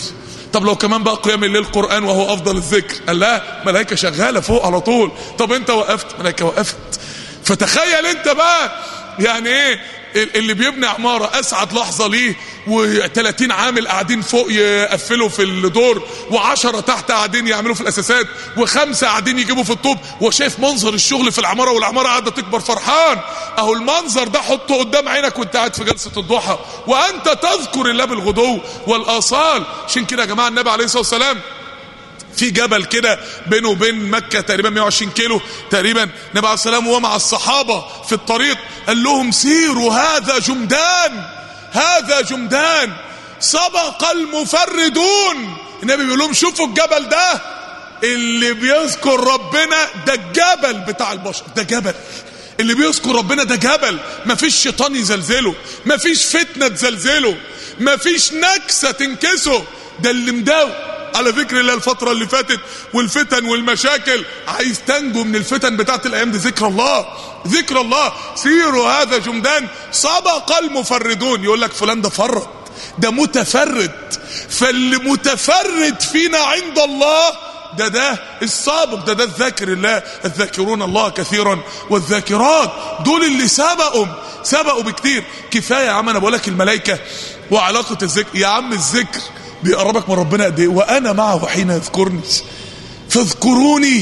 طب لو كمان بقى قيام الليل قرآن وهو أفضل الذكر قال لا ملائكة شغالة فوق على طول طب أنت وقفت ملائكة وقفت فتخيل أنت بقى يعني إيه اللي بيبني عمارة أسعد لحظة ليه و30 عامل قاعدين فوق يقفلوا في الدور و10 تحت قاعدين يعملوا في الأساسات وخمسة قاعدين يجيبوا في الطوب وشايف منظر الشغل في العمارة والعمارة قاعدة تكبر فرحان أهو المنظر ده حطه قدام عينك وانت قاعد في جلسة الضحى وأنت تذكر الله بالغدو والآصال عشان كده يا جماعة النبي عليه الصلاة والسلام في جبل كده بينه وبين مكة تقريبا 120 كيلو تقريبا النبي عليه السلام وهو مع الصحابة في الطريق قال لهم سيروا هذا جمدان هذا جمدان سبق المفردون النبي بيقول لهم شوفوا الجبل ده اللي بيذكر ربنا ده الجبل بتاع البشر ده جبل اللي بيذكر ربنا ده جبل مفيش شيطان يزلزله مفيش فتنة تزلزله مفيش نكسة تنكسه ده اللي مداوي على ذكر الله الفترة اللي فاتت والفتن والمشاكل عايز تنجو من الفتن بتاعت الأيام دي ذكر الله ذكر الله سيروا هذا جمدان سبق المفردون يقول لك فلان ده فرد ده متفرد فاللي متفرد فينا عند الله ده ده السابق ده ده الذاكر الله الذاكرون الله كثيرا والذاكرات دول اللي سبقوا سبقوا بكتير كفاية يا عم انا بقول لك الملائكة وعلاقة الذكر يا عم الذكر بيقربك من ربنا قد ايه وانا معه حين يذكرني فاذكروني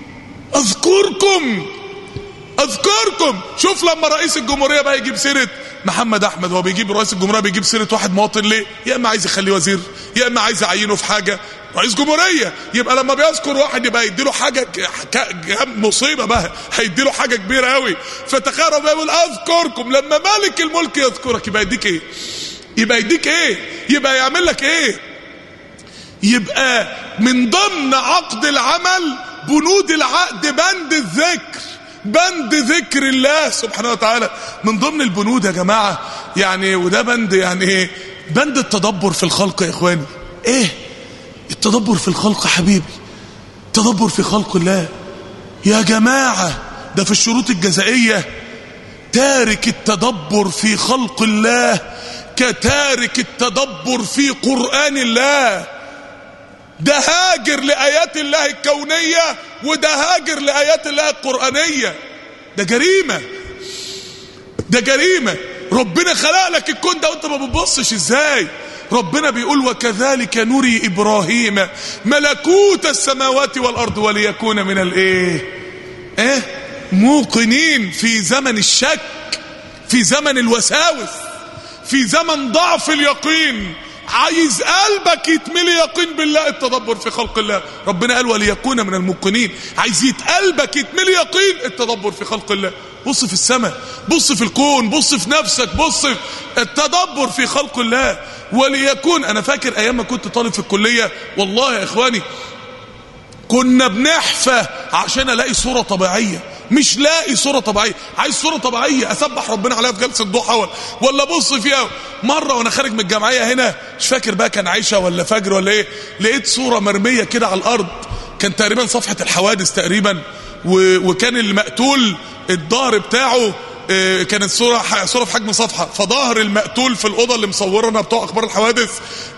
اذكركم اذكركم شوف لما رئيس الجمهوريه بقى يجيب سيره محمد احمد هو بيجيب رئيس الجمهوريه بيجيب سيره واحد مواطن ليه يا اما عايز يخليه وزير يا اما عايز يعينه في حاجه رئيس جمهوريه يبقى لما بيذكر واحد يبقى يديله حاجه مصيبه بقى هيديله حاجه كبيره قوي فتخيل ربنا يقول اذكركم لما مالك الملك يذكرك يبقى يديك ايه يبقى يديك ايه يبقى يعمل لك ايه يبقى من ضمن عقد العمل بنود العقد بند الذكر بند ذكر الله سبحانه وتعالى من ضمن البنود يا جماعة يعني وده بند يعني ايه بند التدبر في الخلق يا اخواني ايه التدبر في الخلق يا حبيبي التدبر في خلق الله يا جماعة ده في الشروط الجزائية تارك التدبر في خلق الله كتارك التدبر في قرآن الله ده هاجر لآيات الله الكونية وده هاجر لآيات الله القرآنية ده جريمة ده جريمة ربنا خلق لك الكون ده وانت ما بتبصش ازاي ربنا بيقول وكذلك نري إبراهيم ملكوت السماوات والأرض وليكون من الايه ايه موقنين في زمن الشك في زمن الوساوس في زمن ضعف اليقين عايز قلبك يتملي يقين بالله التدبر في خلق الله ربنا قال وليكون من الموقنين عايز قلبك يتملي يقين التدبر في خلق الله بص في السماء بص في الكون بص في نفسك بص في التدبر في خلق الله وليكون انا فاكر ايام ما كنت طالب في الكليه والله يا اخواني كنا بنحفى عشان الاقي صوره طبيعيه مش لاقي صورة طبيعية عايز صورة طبيعية اسبح ربنا عليها في جلسة ضحى ولا بص فيها مرة وانا خارج من الجمعية هنا مش فاكر بقى كان عيشة ولا فجر ولا ايه لقيت صورة مرمية كده على الارض كان تقريبا صفحة الحوادث تقريبا وكان المقتول الظهر بتاعه كانت صورة صورة في حجم صفحة فظهر المقتول في الأوضة اللي مصورنا بتوع أخبار الحوادث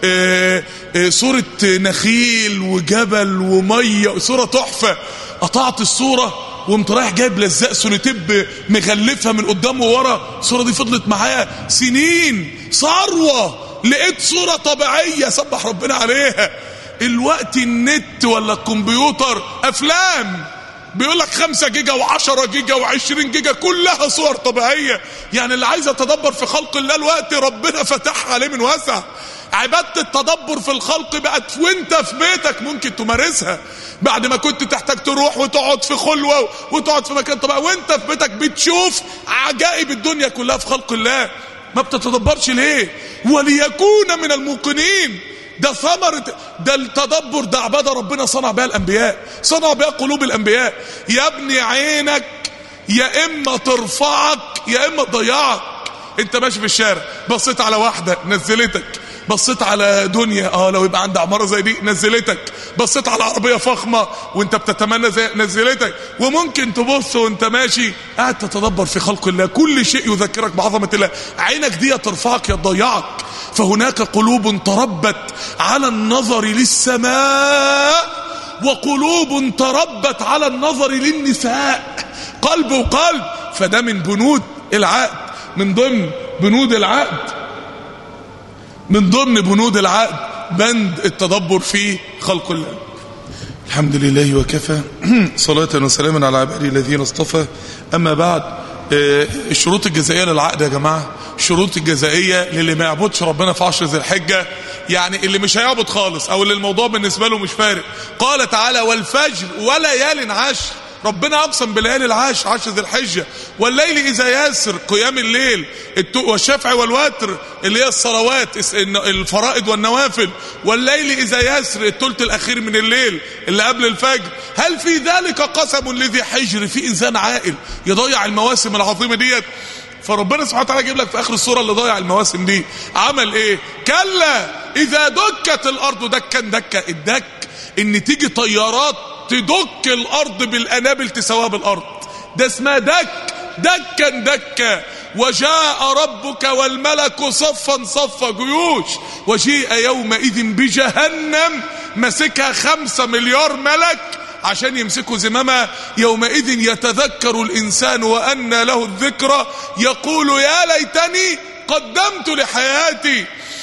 صورة نخيل وجبل ومية صورة تحفة قطعت الصورة وقمت رايح جايب لزاق سوليتيب مغلفها من قدام وورا الصوره دي فضلت معايا سنين ثروه لقيت صوره طبيعيه سبح ربنا عليها الوقت النت ولا الكمبيوتر افلام بيقول لك 5 جيجا و10 جيجا و20 جيجا كلها صور طبيعيه يعني اللي عايز يتدبر في خلق الله الوقت ربنا فتحها عليه من واسع عبادة التدبر في الخلق بقت وانت في بيتك ممكن تمارسها بعد ما كنت تحتاج تروح وتقعد في خلوة وتقعد في مكان طبعا وانت في بيتك بتشوف عجائب الدنيا كلها في خلق الله ما بتتدبرش ليه وليكون من الموقنين ده ثمرة ده التدبر ده عبادة ربنا صنع بها الأنبياء صنع بها قلوب الأنبياء يا ابني عينك يا إما ترفعك يا إما تضيعك انت ماشي في الشارع بصيت على واحدة نزلتك بصيت على دنيا اه لو يبقى عندي عماره زي دي نزلتك بصيت على عربيه فخمه وانت بتتمنى زي نزلتك وممكن تبص وانت ماشي قاعد تتدبر في خلق الله كل شيء يذكرك بعظمه الله عينك دي ترفعك يا تضيعك فهناك قلوب تربت على النظر للسماء وقلوب تربت على النظر للنساء قلب وقلب فده من بنود العقد من ضمن بنود العقد من ضمن بنود العقد بند التدبر في خلق الله الحمد لله وكفى صلاة وسلاما على عباده الذين اصطفى أما بعد الشروط الجزائية للعقد يا جماعة الشروط الجزائية للي ما يعبدش ربنا في عشر ذي الحجة يعني اللي مش هيعبد خالص او اللي الموضوع بالنسبة له مش فارق قال تعالى والفجر وليال عشر ربنا اقسم بليالي العشر عشر ذي الحجة والليل اذا يسر قيام الليل والشفع والوتر اللي هي الصلوات الفرائض والنوافل والليل اذا يسر الثلث الاخير من الليل اللي قبل الفجر هل في ذلك قسم لذي حجر في انسان عاقل يضيع المواسم العظيمة ديت فربنا سبحانه وتعالى يجيب لك في اخر السوره اللي ضيع المواسم دي عمل ايه كلا اذا دكت الارض دكا دكا الدك ان تيجي طيارات تدك الارض بالانابل تسواها بالارض ده اسمها دك دكا دكا وجاء ربك والملك صفا صفا جيوش وجيء يومئذ بجهنم مسكها خمسة مليار ملك عشان يمسكوا زمامها يومئذ يتذكر الإنسان وأن له الذكرى يقول يا ليتني قدمت لحياتي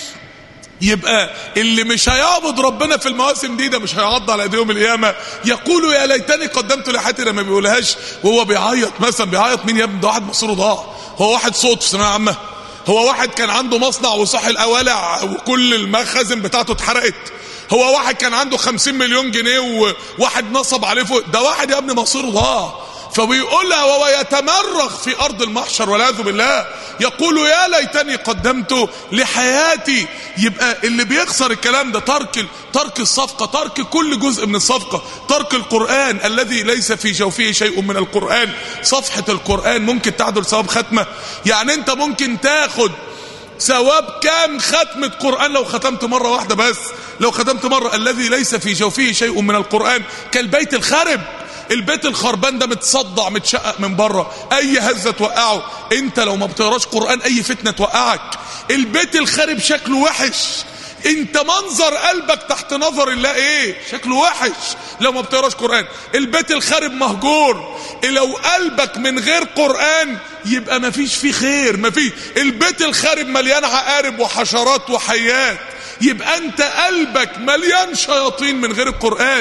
يبقى اللي مش هيعبد ربنا في المواسم دي ده مش هيعض على ايديهم القيامه يقول يا ليتني قدمت لحياتي لما بيقولهاش وهو بيعيط مثلا بيعيط مين يا ابني ده واحد مصيره ضاع هو واحد صوت في ثانويه عامه هو واحد كان عنده مصنع وصح الاوالع وكل المخازن بتاعته اتحرقت هو واحد كان عنده خمسين مليون جنيه وواحد نصب عليه فوق ده واحد يا ابني مصيره ضاع فبيقولها وهو يتمرغ في ارض المحشر والعياذ بالله يقول يا ليتني قدمت لحياتي يبقى اللي بيخسر الكلام ده ترك ترك الصفقه ترك كل جزء من الصفقه ترك القران الذي ليس في جوفه شيء من القران صفحه القران ممكن تعدل ثواب ختمه يعني انت ممكن تاخد ثواب كام ختمة قرآن لو ختمت مرة واحدة بس لو ختمت مرة الذي ليس في جوفه شيء من القرآن كالبيت الخرب البيت الخربان ده متصدع متشقق من بره اي هزه توقعه انت لو ما بتقراش قران اي فتنه توقعك البيت الخرب شكله وحش انت منظر قلبك تحت نظر الله ايه شكله وحش لو ما بتقراش قران البيت الخرب مهجور لو قلبك من غير قران يبقى ما فيش فيه خير ما فيش البيت الخرب مليان عقارب وحشرات وحيات يبقى انت قلبك مليان شياطين من غير القرآن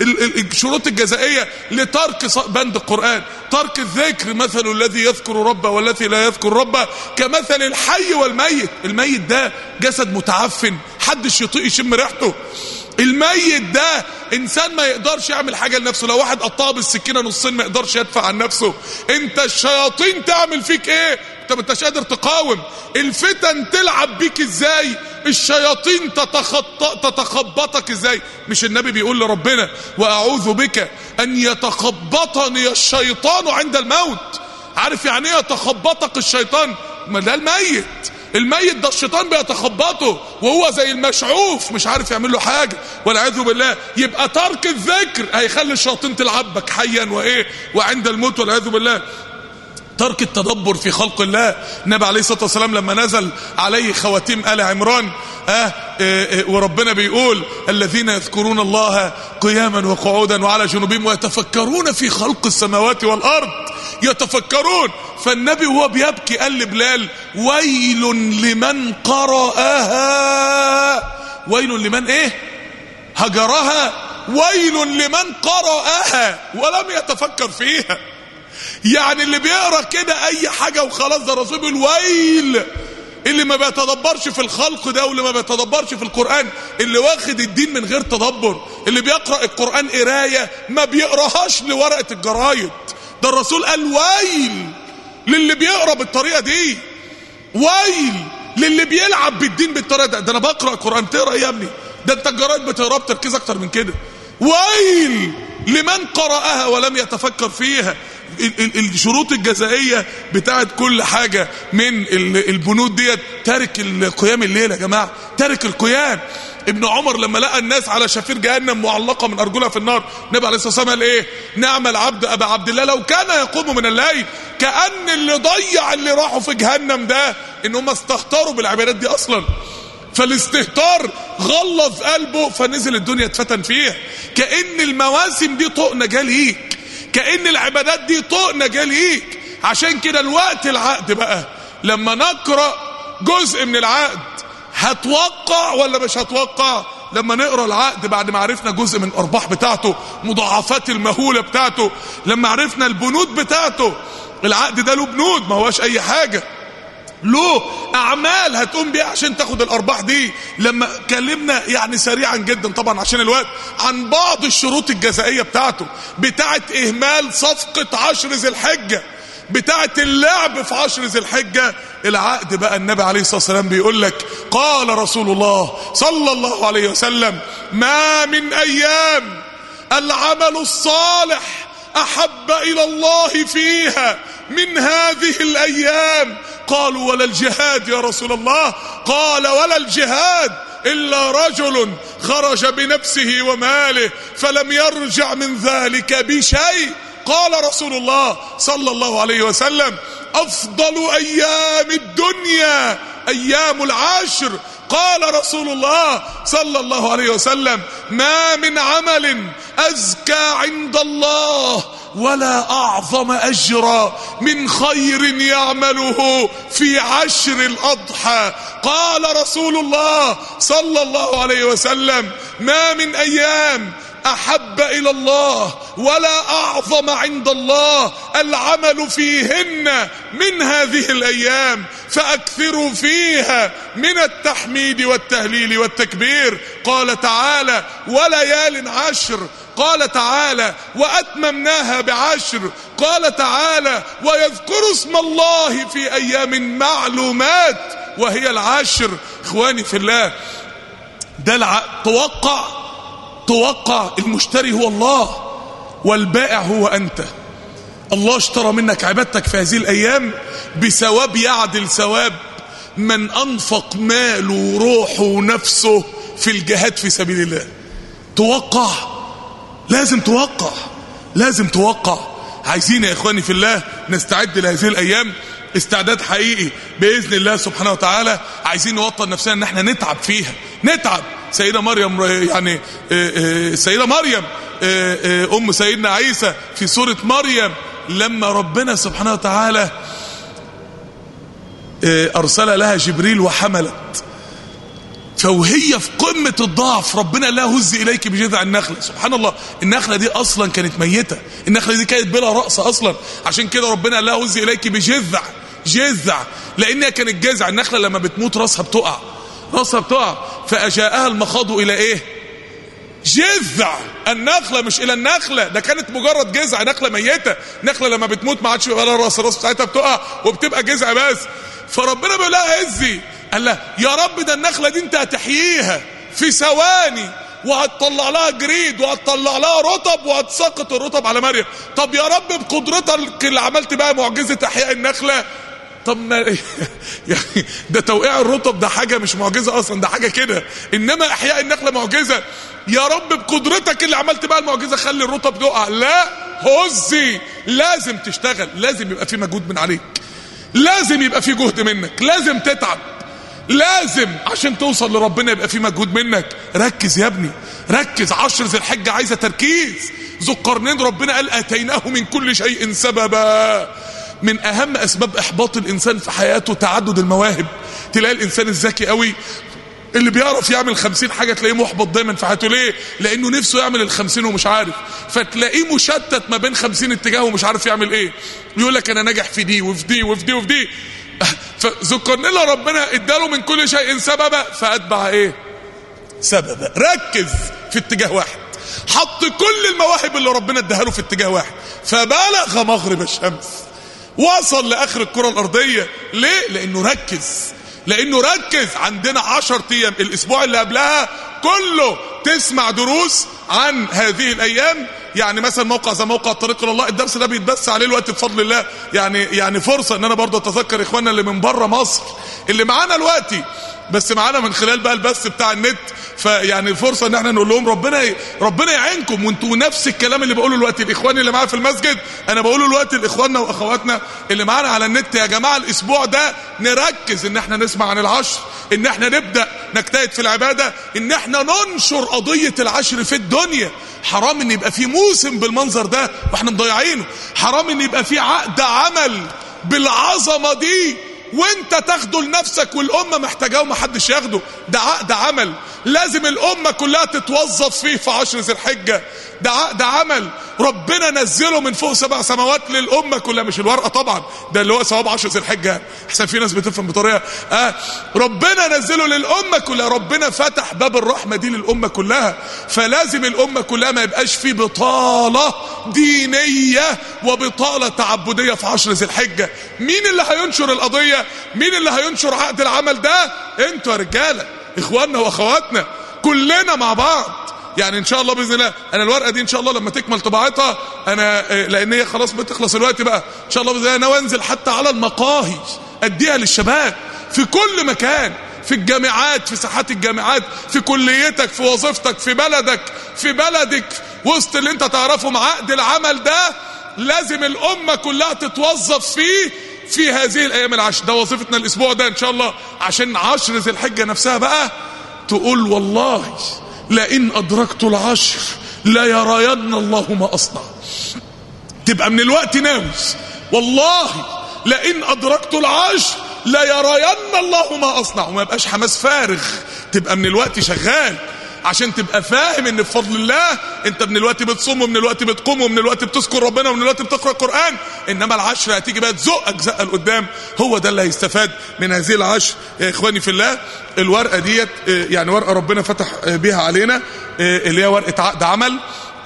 الشروط الجزائية لترك بند القرآن ترك الذكر مثل الذي يذكر ربه والذي لا يذكر ربه كمثل الحي والميت الميت ده جسد متعفن حدش يطيق يشم ريحته الميت ده انسان ما يقدرش يعمل حاجه لنفسه لو واحد قطعه بالسكينه نصين ما يقدرش يدفع عن نفسه انت الشياطين تعمل فيك ايه انت ما انتش قادر تقاوم الفتن تلعب بيك ازاي الشياطين تتخط... تتخبطك ازاي مش النبي بيقول لربنا واعوذ بك ان يتخبطني الشيطان عند الموت عارف يعني ايه يتخبطك الشيطان ما ده الميت الميت ده الشيطان بيتخبطه وهو زي المشعوف مش عارف يعمل له حاجه والعياذ بالله يبقى ترك الذكر هيخلي الشياطين تلعبك حيا وايه وعند الموت والعياذ بالله ترك التدبر في خلق الله النبي عليه الصلاه والسلام لما نزل عليه خواتيم ال عمران آه, آه, آه وربنا بيقول الذين يذكرون الله قياما وقعودا وعلى جنوبهم ويتفكرون في خلق السماوات والارض يتفكرون فالنبي وهو بيبكي قال لبلال ويل لمن قرأها ويل لمن ايه هجرها ويل لمن قرأها ولم يتفكر فيها يعني اللي بيقرا كده اي حاجه وخلاص ده الرسول بيقول ويل اللي ما بيتدبرش في الخلق ده واللي ما بيتدبرش في القران اللي واخد الدين من غير تدبر اللي بيقرا القران قرايه ما بيقراهاش لورقه الجرايد ده الرسول قال ويل للي بيقرا بالطريقه دي ويل للي بيلعب بالدين بالطريقه ده ده انا بقرا القران تقرا ايه يا ابني ده انت الجرايد بتقرا بتركيز اكتر من كده ويل لمن قرأها ولم يتفكر فيها الشروط الجزائية بتاعت كل حاجة من البنود ديت تارك القيام الليل يا جماعة تارك القيام ابن عمر لما لقى الناس على شفير جهنم معلقه من ارجلها في النار النبي عليه الصلاه والسلام قال ايه نعم العبد ابا عبد الله لو كان يقوم من الليل كان اللي ضيع اللي راحوا في جهنم ده ان هم استهتروا بالعبادات دي اصلا فالاستهتار غلظ قلبه فنزل الدنيا اتفتن فيها كأن المواسم دي طوق نجاة ليك كأن العبادات دي طوق نجاة ليك عشان كده الوقت العقد بقى لما نقرأ جزء من العقد هتوقع ولا مش هتوقع لما نقرا العقد بعد ما عرفنا جزء من الارباح بتاعته مضاعفات المهوله بتاعته لما عرفنا البنود بتاعته العقد ده له بنود ما هواش اي حاجه له اعمال هتقوم بيها عشان تاخد الارباح دي لما كلمنا يعني سريعا جدا طبعا عشان الوقت عن بعض الشروط الجزائيه بتاعته بتاعه اهمال صفقه عشر ذي الحجه بتاعه اللعب في عشر ذي الحجه العقد بقى النبي عليه الصلاه والسلام بيقول لك قال رسول الله صلى الله عليه وسلم ما من ايام العمل الصالح احب الى الله فيها من هذه الايام قالوا ولا الجهاد يا رسول الله قال ولا الجهاد الا رجل خرج بنفسه وماله فلم يرجع من ذلك بشيء قال رسول الله صلى الله عليه وسلم افضل ايام الدنيا ايام العشر قال رسول الله صلى الله عليه وسلم ما من عمل ازكى عند الله ولا اعظم اجرا من خير يعمله في عشر الاضحى قال رسول الله صلى الله عليه وسلم ما من ايام احب الى الله ولا اعظم عند الله العمل فيهن من هذه الايام فاكثروا فيها من التحميد والتهليل والتكبير قال تعالى وليال عشر قال تعالى واتممناها بعشر قال تعالى ويذكر اسم الله في ايام معلومات وهي العشر اخواني في الله ده الع... توقع توقع المشتري هو الله والبائع هو انت الله اشترى منك عبادتك في هذه الايام بثواب يعدل ثواب من انفق ماله وروحه ونفسه في الجهاد في سبيل الله توقع لازم توقع لازم توقع عايزين يا اخواني في الله نستعد لهذه الايام استعداد حقيقي باذن الله سبحانه وتعالى عايزين نوطن نفسنا ان احنا نتعب فيها نتعب سيدة مريم يعني سيدة مريم ام سيدنا عيسى في سورة مريم لما ربنا سبحانه وتعالى ارسل لها جبريل وحملت فوهي في قمة الضعف ربنا لا هز إليك بجذع النخلة سبحان الله النخلة دي أصلا كانت ميتة النخلة دي كانت بلا رأس أصلا عشان كده ربنا لا هز إليك بجذع جذع لأنها كانت جذع النخلة لما بتموت راسها بتقع راسها بتقع فأجاءها المخاض إلى إيه جذع النخلة مش إلى النخلة ده كانت مجرد جذع نخلة ميتة نخلة لما بتموت ما عادش بيبقى لها راس الراس بتاعتها بتقع وبتبقى جذع بس فربنا بيقول لها هزي قال لها يا رب ده النخلة دي انت هتحييها في ثواني وهتطلع لها جريد وهتطلع لها رطب وهتسقط الرطب على مريم طب يا رب بقدرتك اللي عملت بقى معجزة احياء النخلة طب ما يعني ده توقيع الرطب ده حاجة مش معجزة اصلا ده حاجة كده انما احياء النخلة معجزة يا رب بقدرتك اللي عملت بقى المعجزة خلي الرطب يقع لا هزي لازم تشتغل لازم يبقى في مجهود من عليك لازم يبقى في جهد منك لازم تتعب لازم عشان توصل لربنا يبقى في مجهود منك ركز يا ابني ركز عشر ذي الحجة عايزة تركيز ذو القرنين ربنا قال اتيناه من كل شيء سببا من اهم اسباب احباط الانسان في حياته تعدد المواهب تلاقي الانسان الذكي قوي اللي بيعرف يعمل خمسين حاجة تلاقيه محبط دايما في حياته ليه لانه نفسه يعمل الخمسين ومش عارف فتلاقيه مشتت ما بين خمسين اتجاه ومش عارف يعمل ايه يقول لك انا ناجح في دي وفي دي وفي دي وفي دي فذكرنا له ربنا اداله من كل شيء سببا فاتبع ايه سببا ركز في اتجاه واحد حط كل المواهب اللي ربنا اداها له في اتجاه واحد فبلغ مغرب الشمس وصل لاخر الكره الارضيه ليه لانه ركز لانه ركز عندنا عشر ايام الاسبوع اللي قبلها كله تسمع دروس عن هذه الايام يعني مثلا موقع زي موقع الطريق الى الله الدرس ده بيتبث عليه الوقت بفضل الله يعني يعني فرصه ان انا برضه اتذكر اخواننا اللي من بره مصر اللي معانا دلوقتي بس معانا من خلال بقى البث بتاع النت فيعني فرصه ان احنا نقول لهم ربنا ربنا يعينكم وانتوا نفس الكلام اللي بقوله دلوقتي الاخوان اللي معايا في المسجد انا بقوله دلوقتي لاخواننا واخواتنا اللي معانا على النت يا جماعه الاسبوع ده نركز ان احنا نسمع عن العشر ان احنا نبدا نجتهد في العباده ان احنا ننشر قضيه العشر في الدنيا حرام ان يبقى في موسم بالمنظر ده واحنا مضيعينه حرام ان يبقى في عقد عمل بالعظمه دي وانت تاخده لنفسك والامه محتاجاه ومحدش ياخده ده عقد عمل لازم الامه كلها تتوظف فيه في عشر ذي الحجه ده عقد عمل ربنا نزله من فوق سبع سماوات للامه كلها مش الورقه طبعا ده اللي هو ثواب عشر ذي الحجه احسن في ناس بتفهم بطريقه اه ربنا نزله للامه كلها ربنا فتح باب الرحمه دي للامه كلها فلازم الامه كلها ما يبقاش في بطاله دينيه وبطاله تعبديه في عشر ذي الحجه مين اللي هينشر القضيه مين اللي هينشر عقد العمل ده انتوا يا رجاله اخواننا واخواتنا كلنا مع بعض يعني ان شاء الله باذن الله انا الورقه دي ان شاء الله لما تكمل طباعتها انا لان هي خلاص بتخلص الوقت بقى ان شاء الله باذن الله انا انزل حتى على المقاهي اديها للشباب في كل مكان في الجامعات في ساحات الجامعات في كليتك في وظيفتك في بلدك في بلدك وسط اللي انت تعرفه مع عقد العمل ده لازم الامه كلها تتوظف فيه في هذه الايام العشر ده وظيفتنا الاسبوع ده ان شاء الله عشان عشر ذي الحجه نفسها بقى تقول والله لئن ادركت العشر لا يرين الله ما اصنع تبقى من الوقت ناوي والله لئن ادركت العشر لا يرين الله ما اصنع وما يبقاش حماس فارغ تبقى من الوقت شغال عشان تبقى فاهم ان بفضل الله انت من الوقت بتصوم ومن الوقت بتقوم ومن الوقت بتذكر ربنا ومن الوقت بتقرا القران انما العشر هتيجي بقى تزقك زقه لقدام هو ده اللي هيستفاد من هذه العشر يا اخواني في الله الورقه ديت يعني ورقه ربنا فتح بيها علينا اللي هي ورقه عقد عمل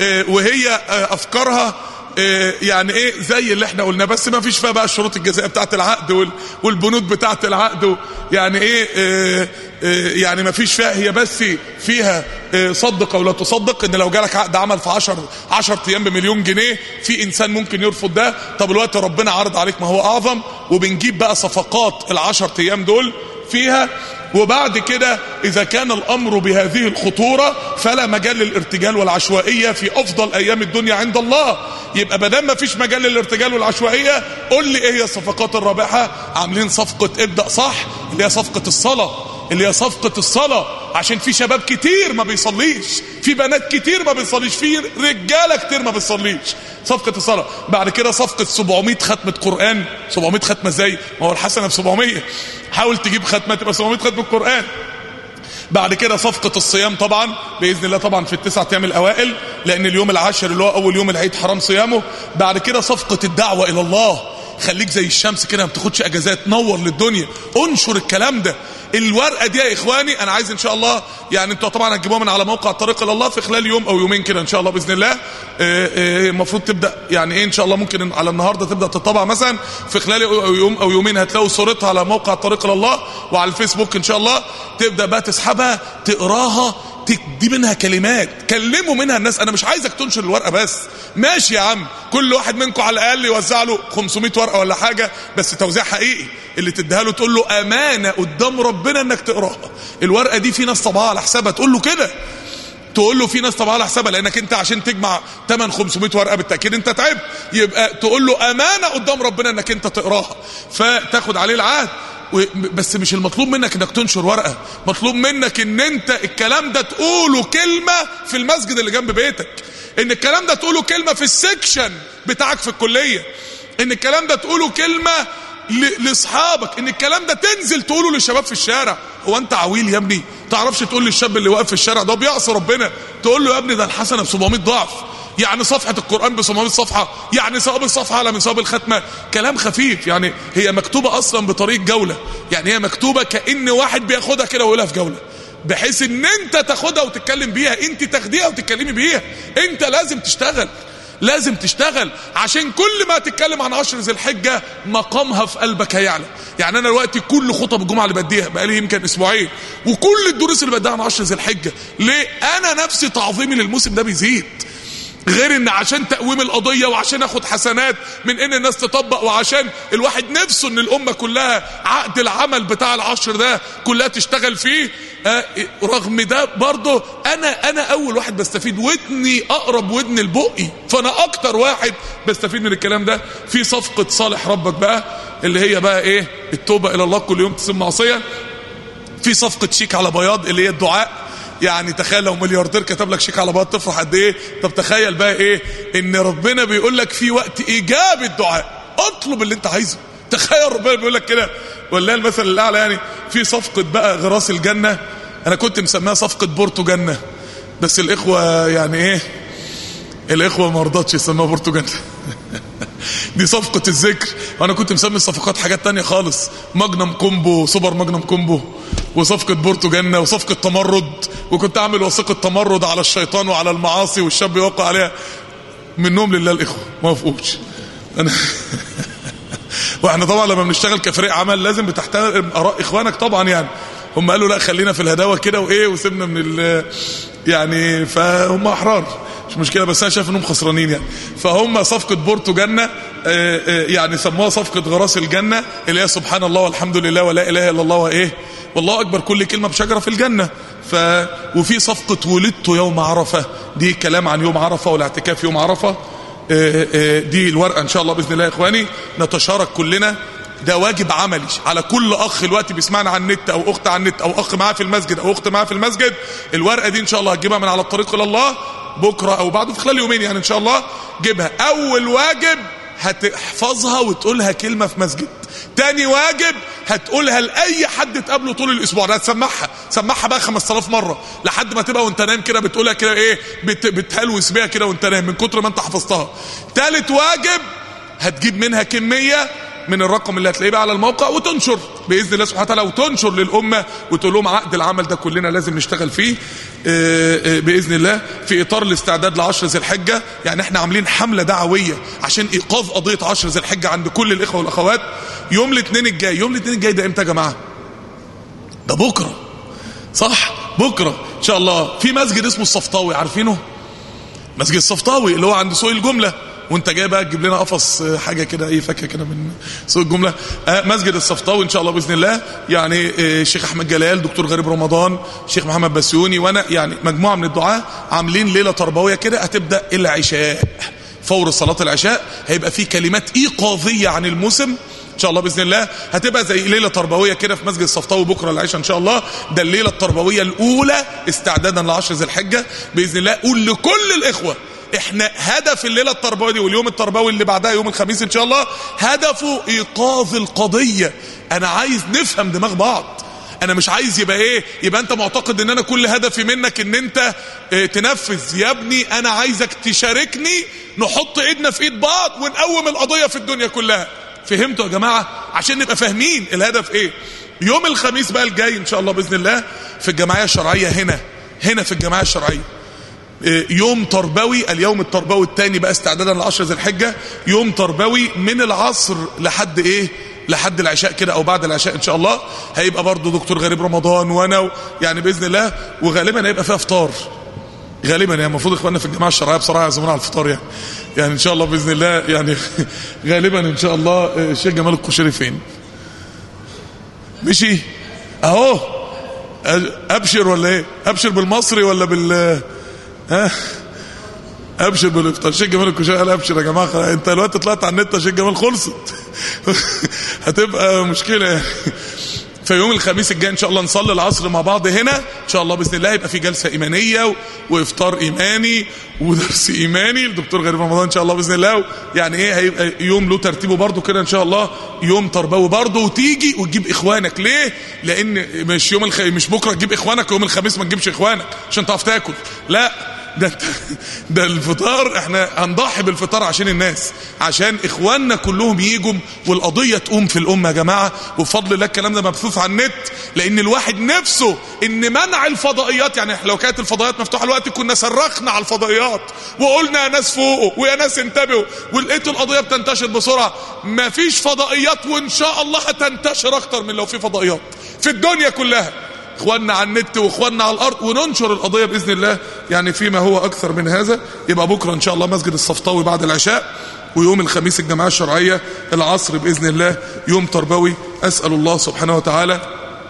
وهي افكارها يعني ايه زي اللي احنا قلنا بس ما فيش فيها بقى الشروط الجزائيه بتاعه العقد والبنود بتاعه العقد يعني ايه اه اه يعني ما فيش فيها هي بس فيها اه صدق او لا تصدق ان لو جالك عقد عمل في 10 10 ايام بمليون جنيه في انسان ممكن يرفض ده طب الوقت ربنا عرض عليك ما هو اعظم وبنجيب بقى صفقات ال10 ايام دول فيها وبعد كده إذا كان الأمر بهذه الخطورة فلا مجال للارتجال والعشوائية في أفضل أيام الدنيا عند الله يبقى بدل ما فيش مجال للارتجال والعشوائية قول لي إيه هي الصفقات الرابحة عاملين صفقة ابدأ صح اللي هي صفقة الصلاة اللي هي صفقة الصلاة عشان في شباب كتير ما بيصليش في بنات كتير ما بيصليش في رجالة كتير ما بيصليش صفقة الصلاة بعد كده صفقة 700 ختمة قرآن 700 ختمة ازاي ما هو الحسنة ب 700 حاول تجيب ختمة تبقى 700 ختمة قرآن بعد كده صفقة الصيام طبعا بإذن الله طبعا في التسعة أيام الأوائل لأن اليوم العاشر اللي هو أول يوم العيد حرام صيامه بعد كده صفقة الدعوة إلى الله خليك زي الشمس كده ما بتاخدش اجازات نور للدنيا انشر الكلام ده الورقه دي يا اخواني انا عايز ان شاء الله يعني انتوا طبعا هتجيبوها من على موقع الطريق الى الله في خلال يوم او يومين كده ان شاء الله باذن الله المفروض تبدا يعني ايه ان شاء الله ممكن على النهارده تبدا تطبع مثلا في خلال يوم او يومين هتلاقوا صورتها على موقع الطريق الى الله وعلى الفيسبوك ان شاء الله تبدا بقى تسحبها تقراها دي منها كلمات كلموا منها الناس انا مش عايزك تنشر الورقه بس ماشي يا عم كل واحد منكم على الاقل يوزع له 500 ورقه ولا حاجه بس توزيع حقيقي اللي تديها له تقول له امانه قدام ربنا انك تقراها الورقه دي في ناس طبعها على حسابها تقول له كده تقول له في ناس طبعا على حسابها لانك انت عشان تجمع 8 500 ورقه بالتاكيد انت تعبت يبقى تقول له امانه قدام ربنا انك انت تقراها فتاخد عليه العهد بس مش المطلوب منك انك تنشر ورقه مطلوب منك ان انت الكلام ده تقوله كلمه في المسجد اللي جنب بيتك ان الكلام ده تقوله كلمه في السكشن بتاعك في الكليه ان الكلام ده تقوله كلمه لاصحابك ان الكلام ده تنزل تقوله للشباب في الشارع هو انت عويل يا ابني تعرفش تقول للشاب اللي واقف في الشارع ده بيعصي ربنا تقول له يا ابني ده الحسنه ب 700 ضعف يعني صفحة القرآن ب 700 صفحة يعني ثواب الصفحة على من ثواب الختمة كلام خفيف يعني هي مكتوبة أصلا بطريق جولة يعني هي مكتوبة كأن واحد بياخدها كده ويقولها في جولة بحيث ان انت تاخدها وتتكلم بيها انت تاخديها وتتكلمي بيها انت لازم تشتغل لازم تشتغل عشان كل ما تتكلم عن عشر ذي الحجة مقامها في قلبك هيعلى يعني انا دلوقتي كل خطب الجمعة اللي بديها بقالي يمكن اسبوعين وكل الدروس اللي بديها عن عشر ذي الحجة ليه انا نفسي تعظيمي للموسم ده بيزيد غير ان عشان تقويم القضيه وعشان اخد حسنات من ان الناس تطبق وعشان الواحد نفسه ان الامه كلها عقد العمل بتاع العشر ده كلها تشتغل فيه آه رغم ده برضه انا انا اول واحد بستفيد ودني اقرب ودن لبقي فانا اكتر واحد بستفيد من الكلام ده في صفقه صالح ربك بقى اللي هي بقى ايه التوبه الى الله كل يوم تسم معصيه في صفقه شيك على بياض اللي هي الدعاء يعني تخيل لو ملياردير كتب لك شيك على بياض تفرح قد ايه طب تخيل بقى ايه ان ربنا بيقول لك في وقت ايجاب الدعاء اطلب اللي انت عايزه تخيل ربنا بيقول لك كده ولا المثل الاعلى يعني في صفقه بقى غراس الجنه انا كنت مسميها صفقه بورتو جنه بس الاخوه يعني ايه الاخوه ما رضتش يسموها بورتو جنه دي صفقة الذكر وانا كنت مسمي الصفقات حاجات تانية خالص ماجنم كومبو سوبر ماجنم كومبو وصفقة بورتو جنة وصفقة تمرد وكنت اعمل وثيقة تمرد على الشيطان وعلى المعاصي والشاب يوقع عليها منهم لله الاخوة ما وافقوش انا واحنا طبعا لما بنشتغل كفريق عمل لازم بتحترم اراء اخوانك طبعا يعني هم قالوا لا خلينا في الهداوه كده وايه وسيبنا من ال يعني فهم احرار مش مشكله بس انا شايف انهم خسرانين يعني فهم صفقه بورتو جنه يعني سموها صفقه غراس الجنه اللي هي سبحان الله والحمد لله ولا اله الا الله وايه والله اكبر كل كلمه بشجره في الجنه ف وفي صفقه ولدت يوم عرفه دي كلام عن يوم عرفه والاعتكاف يوم عرفه دي الورقه ان شاء الله باذن الله يا اخواني نتشارك كلنا ده واجب عملي على كل اخ دلوقتي بيسمعنا على النت او اخت على النت او اخ معاه في المسجد او اخت معاه في المسجد الورقه دي ان شاء الله هتجيبها من على الطريق الى الله بكره او بعده في خلال يومين يعني ان شاء الله جيبها اول واجب هتحفظها وتقولها كلمه في مسجد تاني واجب هتقولها لاي حد تقابله طول الاسبوع ده هتسمعها سمعها بقى 5000 مره لحد ما تبقى وانت نايم كده بتقولها كده ايه بت بتهلوس بيها كده وانت نايم من كتر ما انت حفظتها تالت واجب هتجيب منها كميه من الرقم اللي هتلاقيه بقى على الموقع وتنشر باذن الله سبحانه وتعالى وتنشر للامه وتقول لهم عقد العمل ده كلنا لازم نشتغل فيه باذن الله في اطار الاستعداد لعشر ذي الحجه يعني احنا عاملين حمله دعويه عشان ايقاظ قضيه عشر ذي الحجه عند كل الاخوه والاخوات يوم الاثنين الجاي يوم الاثنين الجاي ده امتى يا جماعه ده بكره صح بكره ان شاء الله في مسجد اسمه الصفطاوي عارفينه مسجد الصفطاوي اللي هو عند سوق الجمله وانت جاي بقى تجيب لنا قفص حاجه كده ايه فاكهه كده من سوق الجمله آه مسجد الصفطاوي ان شاء الله باذن الله يعني آه الشيخ احمد جلال دكتور غريب رمضان الشيخ محمد بسيوني وانا يعني مجموعه من الدعاه عاملين ليله تربويه كده هتبدا العشاء فور صلاه العشاء هيبقى في كلمات ايقاظيه عن الموسم ان شاء الله باذن الله هتبقى زي ليله تربويه كده في مسجد الصفطاوي بكره العشاء ان شاء الله ده الليله التربويه الاولى استعدادا لعشر ذي الحجه باذن الله قول لكل الاخوه احنا هدف الليله التربويه دي واليوم التربوي اللي بعدها يوم الخميس ان شاء الله هدفه ايقاظ القضيه انا عايز نفهم دماغ بعض انا مش عايز يبقى ايه يبقى انت معتقد ان انا كل هدفي منك ان انت اه تنفذ يا ابني انا عايزك تشاركني نحط ايدنا في ايد بعض ونقوم القضيه في الدنيا كلها فهمتوا يا جماعه عشان نبقى فاهمين الهدف ايه يوم الخميس بقى الجاي ان شاء الله باذن الله في الجمعيه الشرعيه هنا هنا في الجمعيه الشرعيه يوم تربوي اليوم التربوي الثاني بقى استعدادا لعشر ذي الحجه يوم تربوي من العصر لحد ايه لحد العشاء كده او بعد العشاء ان شاء الله هيبقى برضو دكتور غريب رمضان وانا يعني باذن الله وغالبا هيبقى فيها افطار غالبا يعني المفروض اخواننا في الجماعه الشرعيه بصراحه يعزمونا على الفطار يعني يعني ان شاء الله باذن الله يعني غالبا ان شاء الله الشيخ جمال القشيري فين مشي اهو ابشر ولا ايه ابشر بالمصري ولا بال ها ابشر بالافطار شيخ جمال الكشري قال ابشر يا جماعه انت دلوقتي طلعت على النت يا شيخ جمال خلصت هتبقى مشكله يعني فيوم الخميس الجاي ان شاء الله نصلي العصر مع بعض هنا ان شاء الله باذن الله يبقى في جلسه ايمانيه وافطار ايماني ودرس ايماني الدكتور غريب رمضان ان شاء الله باذن الله يعني ايه هيبقى يوم له ترتيبه برده كده ان شاء الله يوم تربوي برده وتيجي وتجيب اخوانك ليه لان مش يوم الخ... مش بكره تجيب اخوانك ويوم الخميس ما تجيبش اخوانك عشان تعرف تاكل لا ده ده الفطار احنا هنضحي بالفطار عشان الناس عشان اخواننا كلهم يجوا والقضيه تقوم في الامه يا جماعه وبفضل الله الكلام ده مبثوث على النت لان الواحد نفسه ان منع الفضائيات يعني لو كانت الفضائيات مفتوحه الوقت كنا صرخنا على الفضائيات وقلنا يا ناس فوقوا ويا ناس انتبهوا ولقيتوا القضيه بتنتشر بسرعه مفيش فضائيات وان شاء الله هتنتشر اكتر من لو في فضائيات في الدنيا كلها اخواننا على النت واخواننا على الارض وننشر القضيه باذن الله يعني فيما هو اكثر من هذا يبقى بكره ان شاء الله مسجد الصفطاوي بعد العشاء ويوم الخميس الجماعه الشرعيه العصر باذن الله يوم تربوي اسال الله سبحانه وتعالى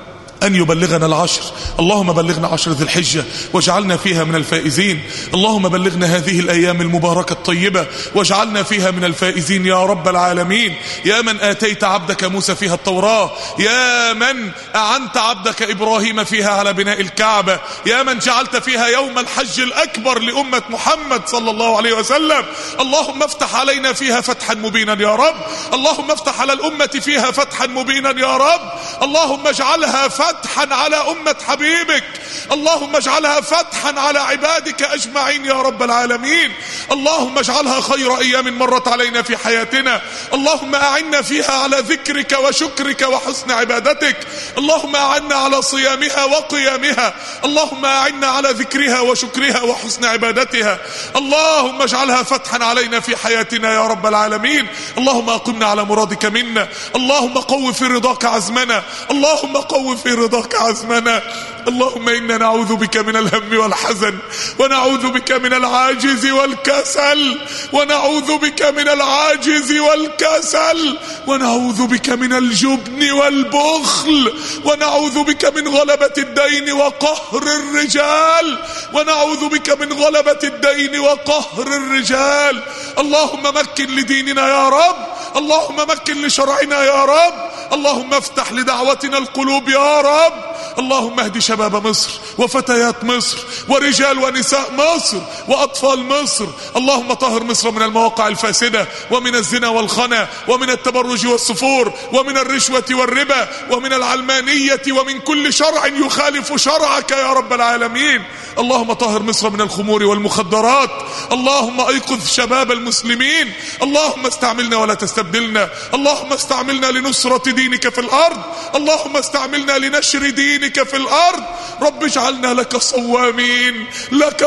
أن يبلغنا العشر اللهم بلغنا عشر ذي الحجة واجعلنا فيها من الفائزين اللهم بلغنا هذه الأيام المباركة الطيبة واجعلنا فيها من الفائزين يا رب العالمين يا من آتيت عبدك موسى فيها التوراة يا من أعنت عبدك إبراهيم فيها على بناء الكعبة يا من جعلت فيها يوم الحج الأكبر لأمة محمد صلى الله عليه وسلم اللهم افتح علينا فيها فتحا مبينا يا رب اللهم افتح على الأمة فيها فتحا مبينا يا رب اللهم اجعلها فتحا على أمة حبيبك اللهم اجعلها فتحا على عبادك أجمعين يا رب العالمين اللهم اجعلها خير أيام مرت علينا في حياتنا اللهم أعنا فيها على ذكرك وشكرك وحسن عبادتك اللهم أعنا على صيامها وقيامها اللهم أعنا على ذكرها وشكرها وحسن عبادتها اللهم اجعلها فتحا علينا في حياتنا يا رب العالمين اللهم أقمنا على مرادك منا اللهم قو في رضاك عزمنا اللهم قو في رضاك عزمنا اللهم إنا نعوذ بك من الهم والحزن ونعوذ بك من العاجز والكسل ونعوذ بك من العاجز والكسل ونعوذ بك من الجبن والبخل ونعوذ بك من غلبة الدين وقهر الرجال ونعوذ بك من غلبة الدين وقهر الرجال اللهم مكن لديننا يا رب اللهم مكن لشرعنا يا رب اللهم افتح لدعوتنا القلوب يا رب اللهم اهد شباب مصر وفتيات مصر ورجال ونساء مصر وأطفال مصر اللهم طهر مصر من المواقع الفاسدة ومن الزنا والخنا ومن التبرج والسفور ومن الرشوة والربا ومن العلمانية ومن كل شرع يخالف شرعك يا رب العالمين اللهم طهر مصر من الخمور والمخدرات اللهم ايقظ شباب المسلمين اللهم استعملنا ولا تستبدلنا اللهم استعملنا لنصرة دينك في الأرض اللهم استعملنا لنشر دينك في الأرض رب اجعلنا لك صوامين لك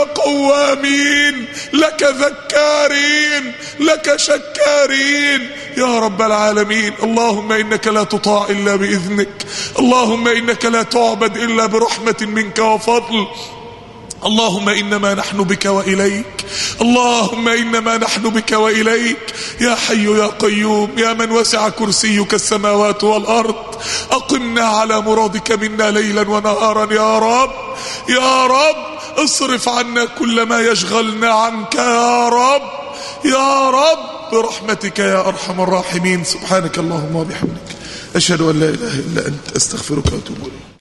قوامين لك ذكارين لك شكارين يا رب العالمين اللهم إنك لا تطاع إلا بإذنك اللهم إنك لا تعبد إلا برحمة منك وفضل اللهم إنما نحن بك وإليك اللهم إنما نحن بك وإليك يا حي يا قيوم يا من وسع كرسيك السماوات والأرض أقمنا على مرادك منا ليلا ونهارا يا رب يا رب اصرف عنا كل ما يشغلنا عنك يا رب يا رب برحمتك يا أرحم الراحمين سبحانك اللهم وبحمدك أشهد أن لا إله إلا أنت أستغفرك وأتوب إليك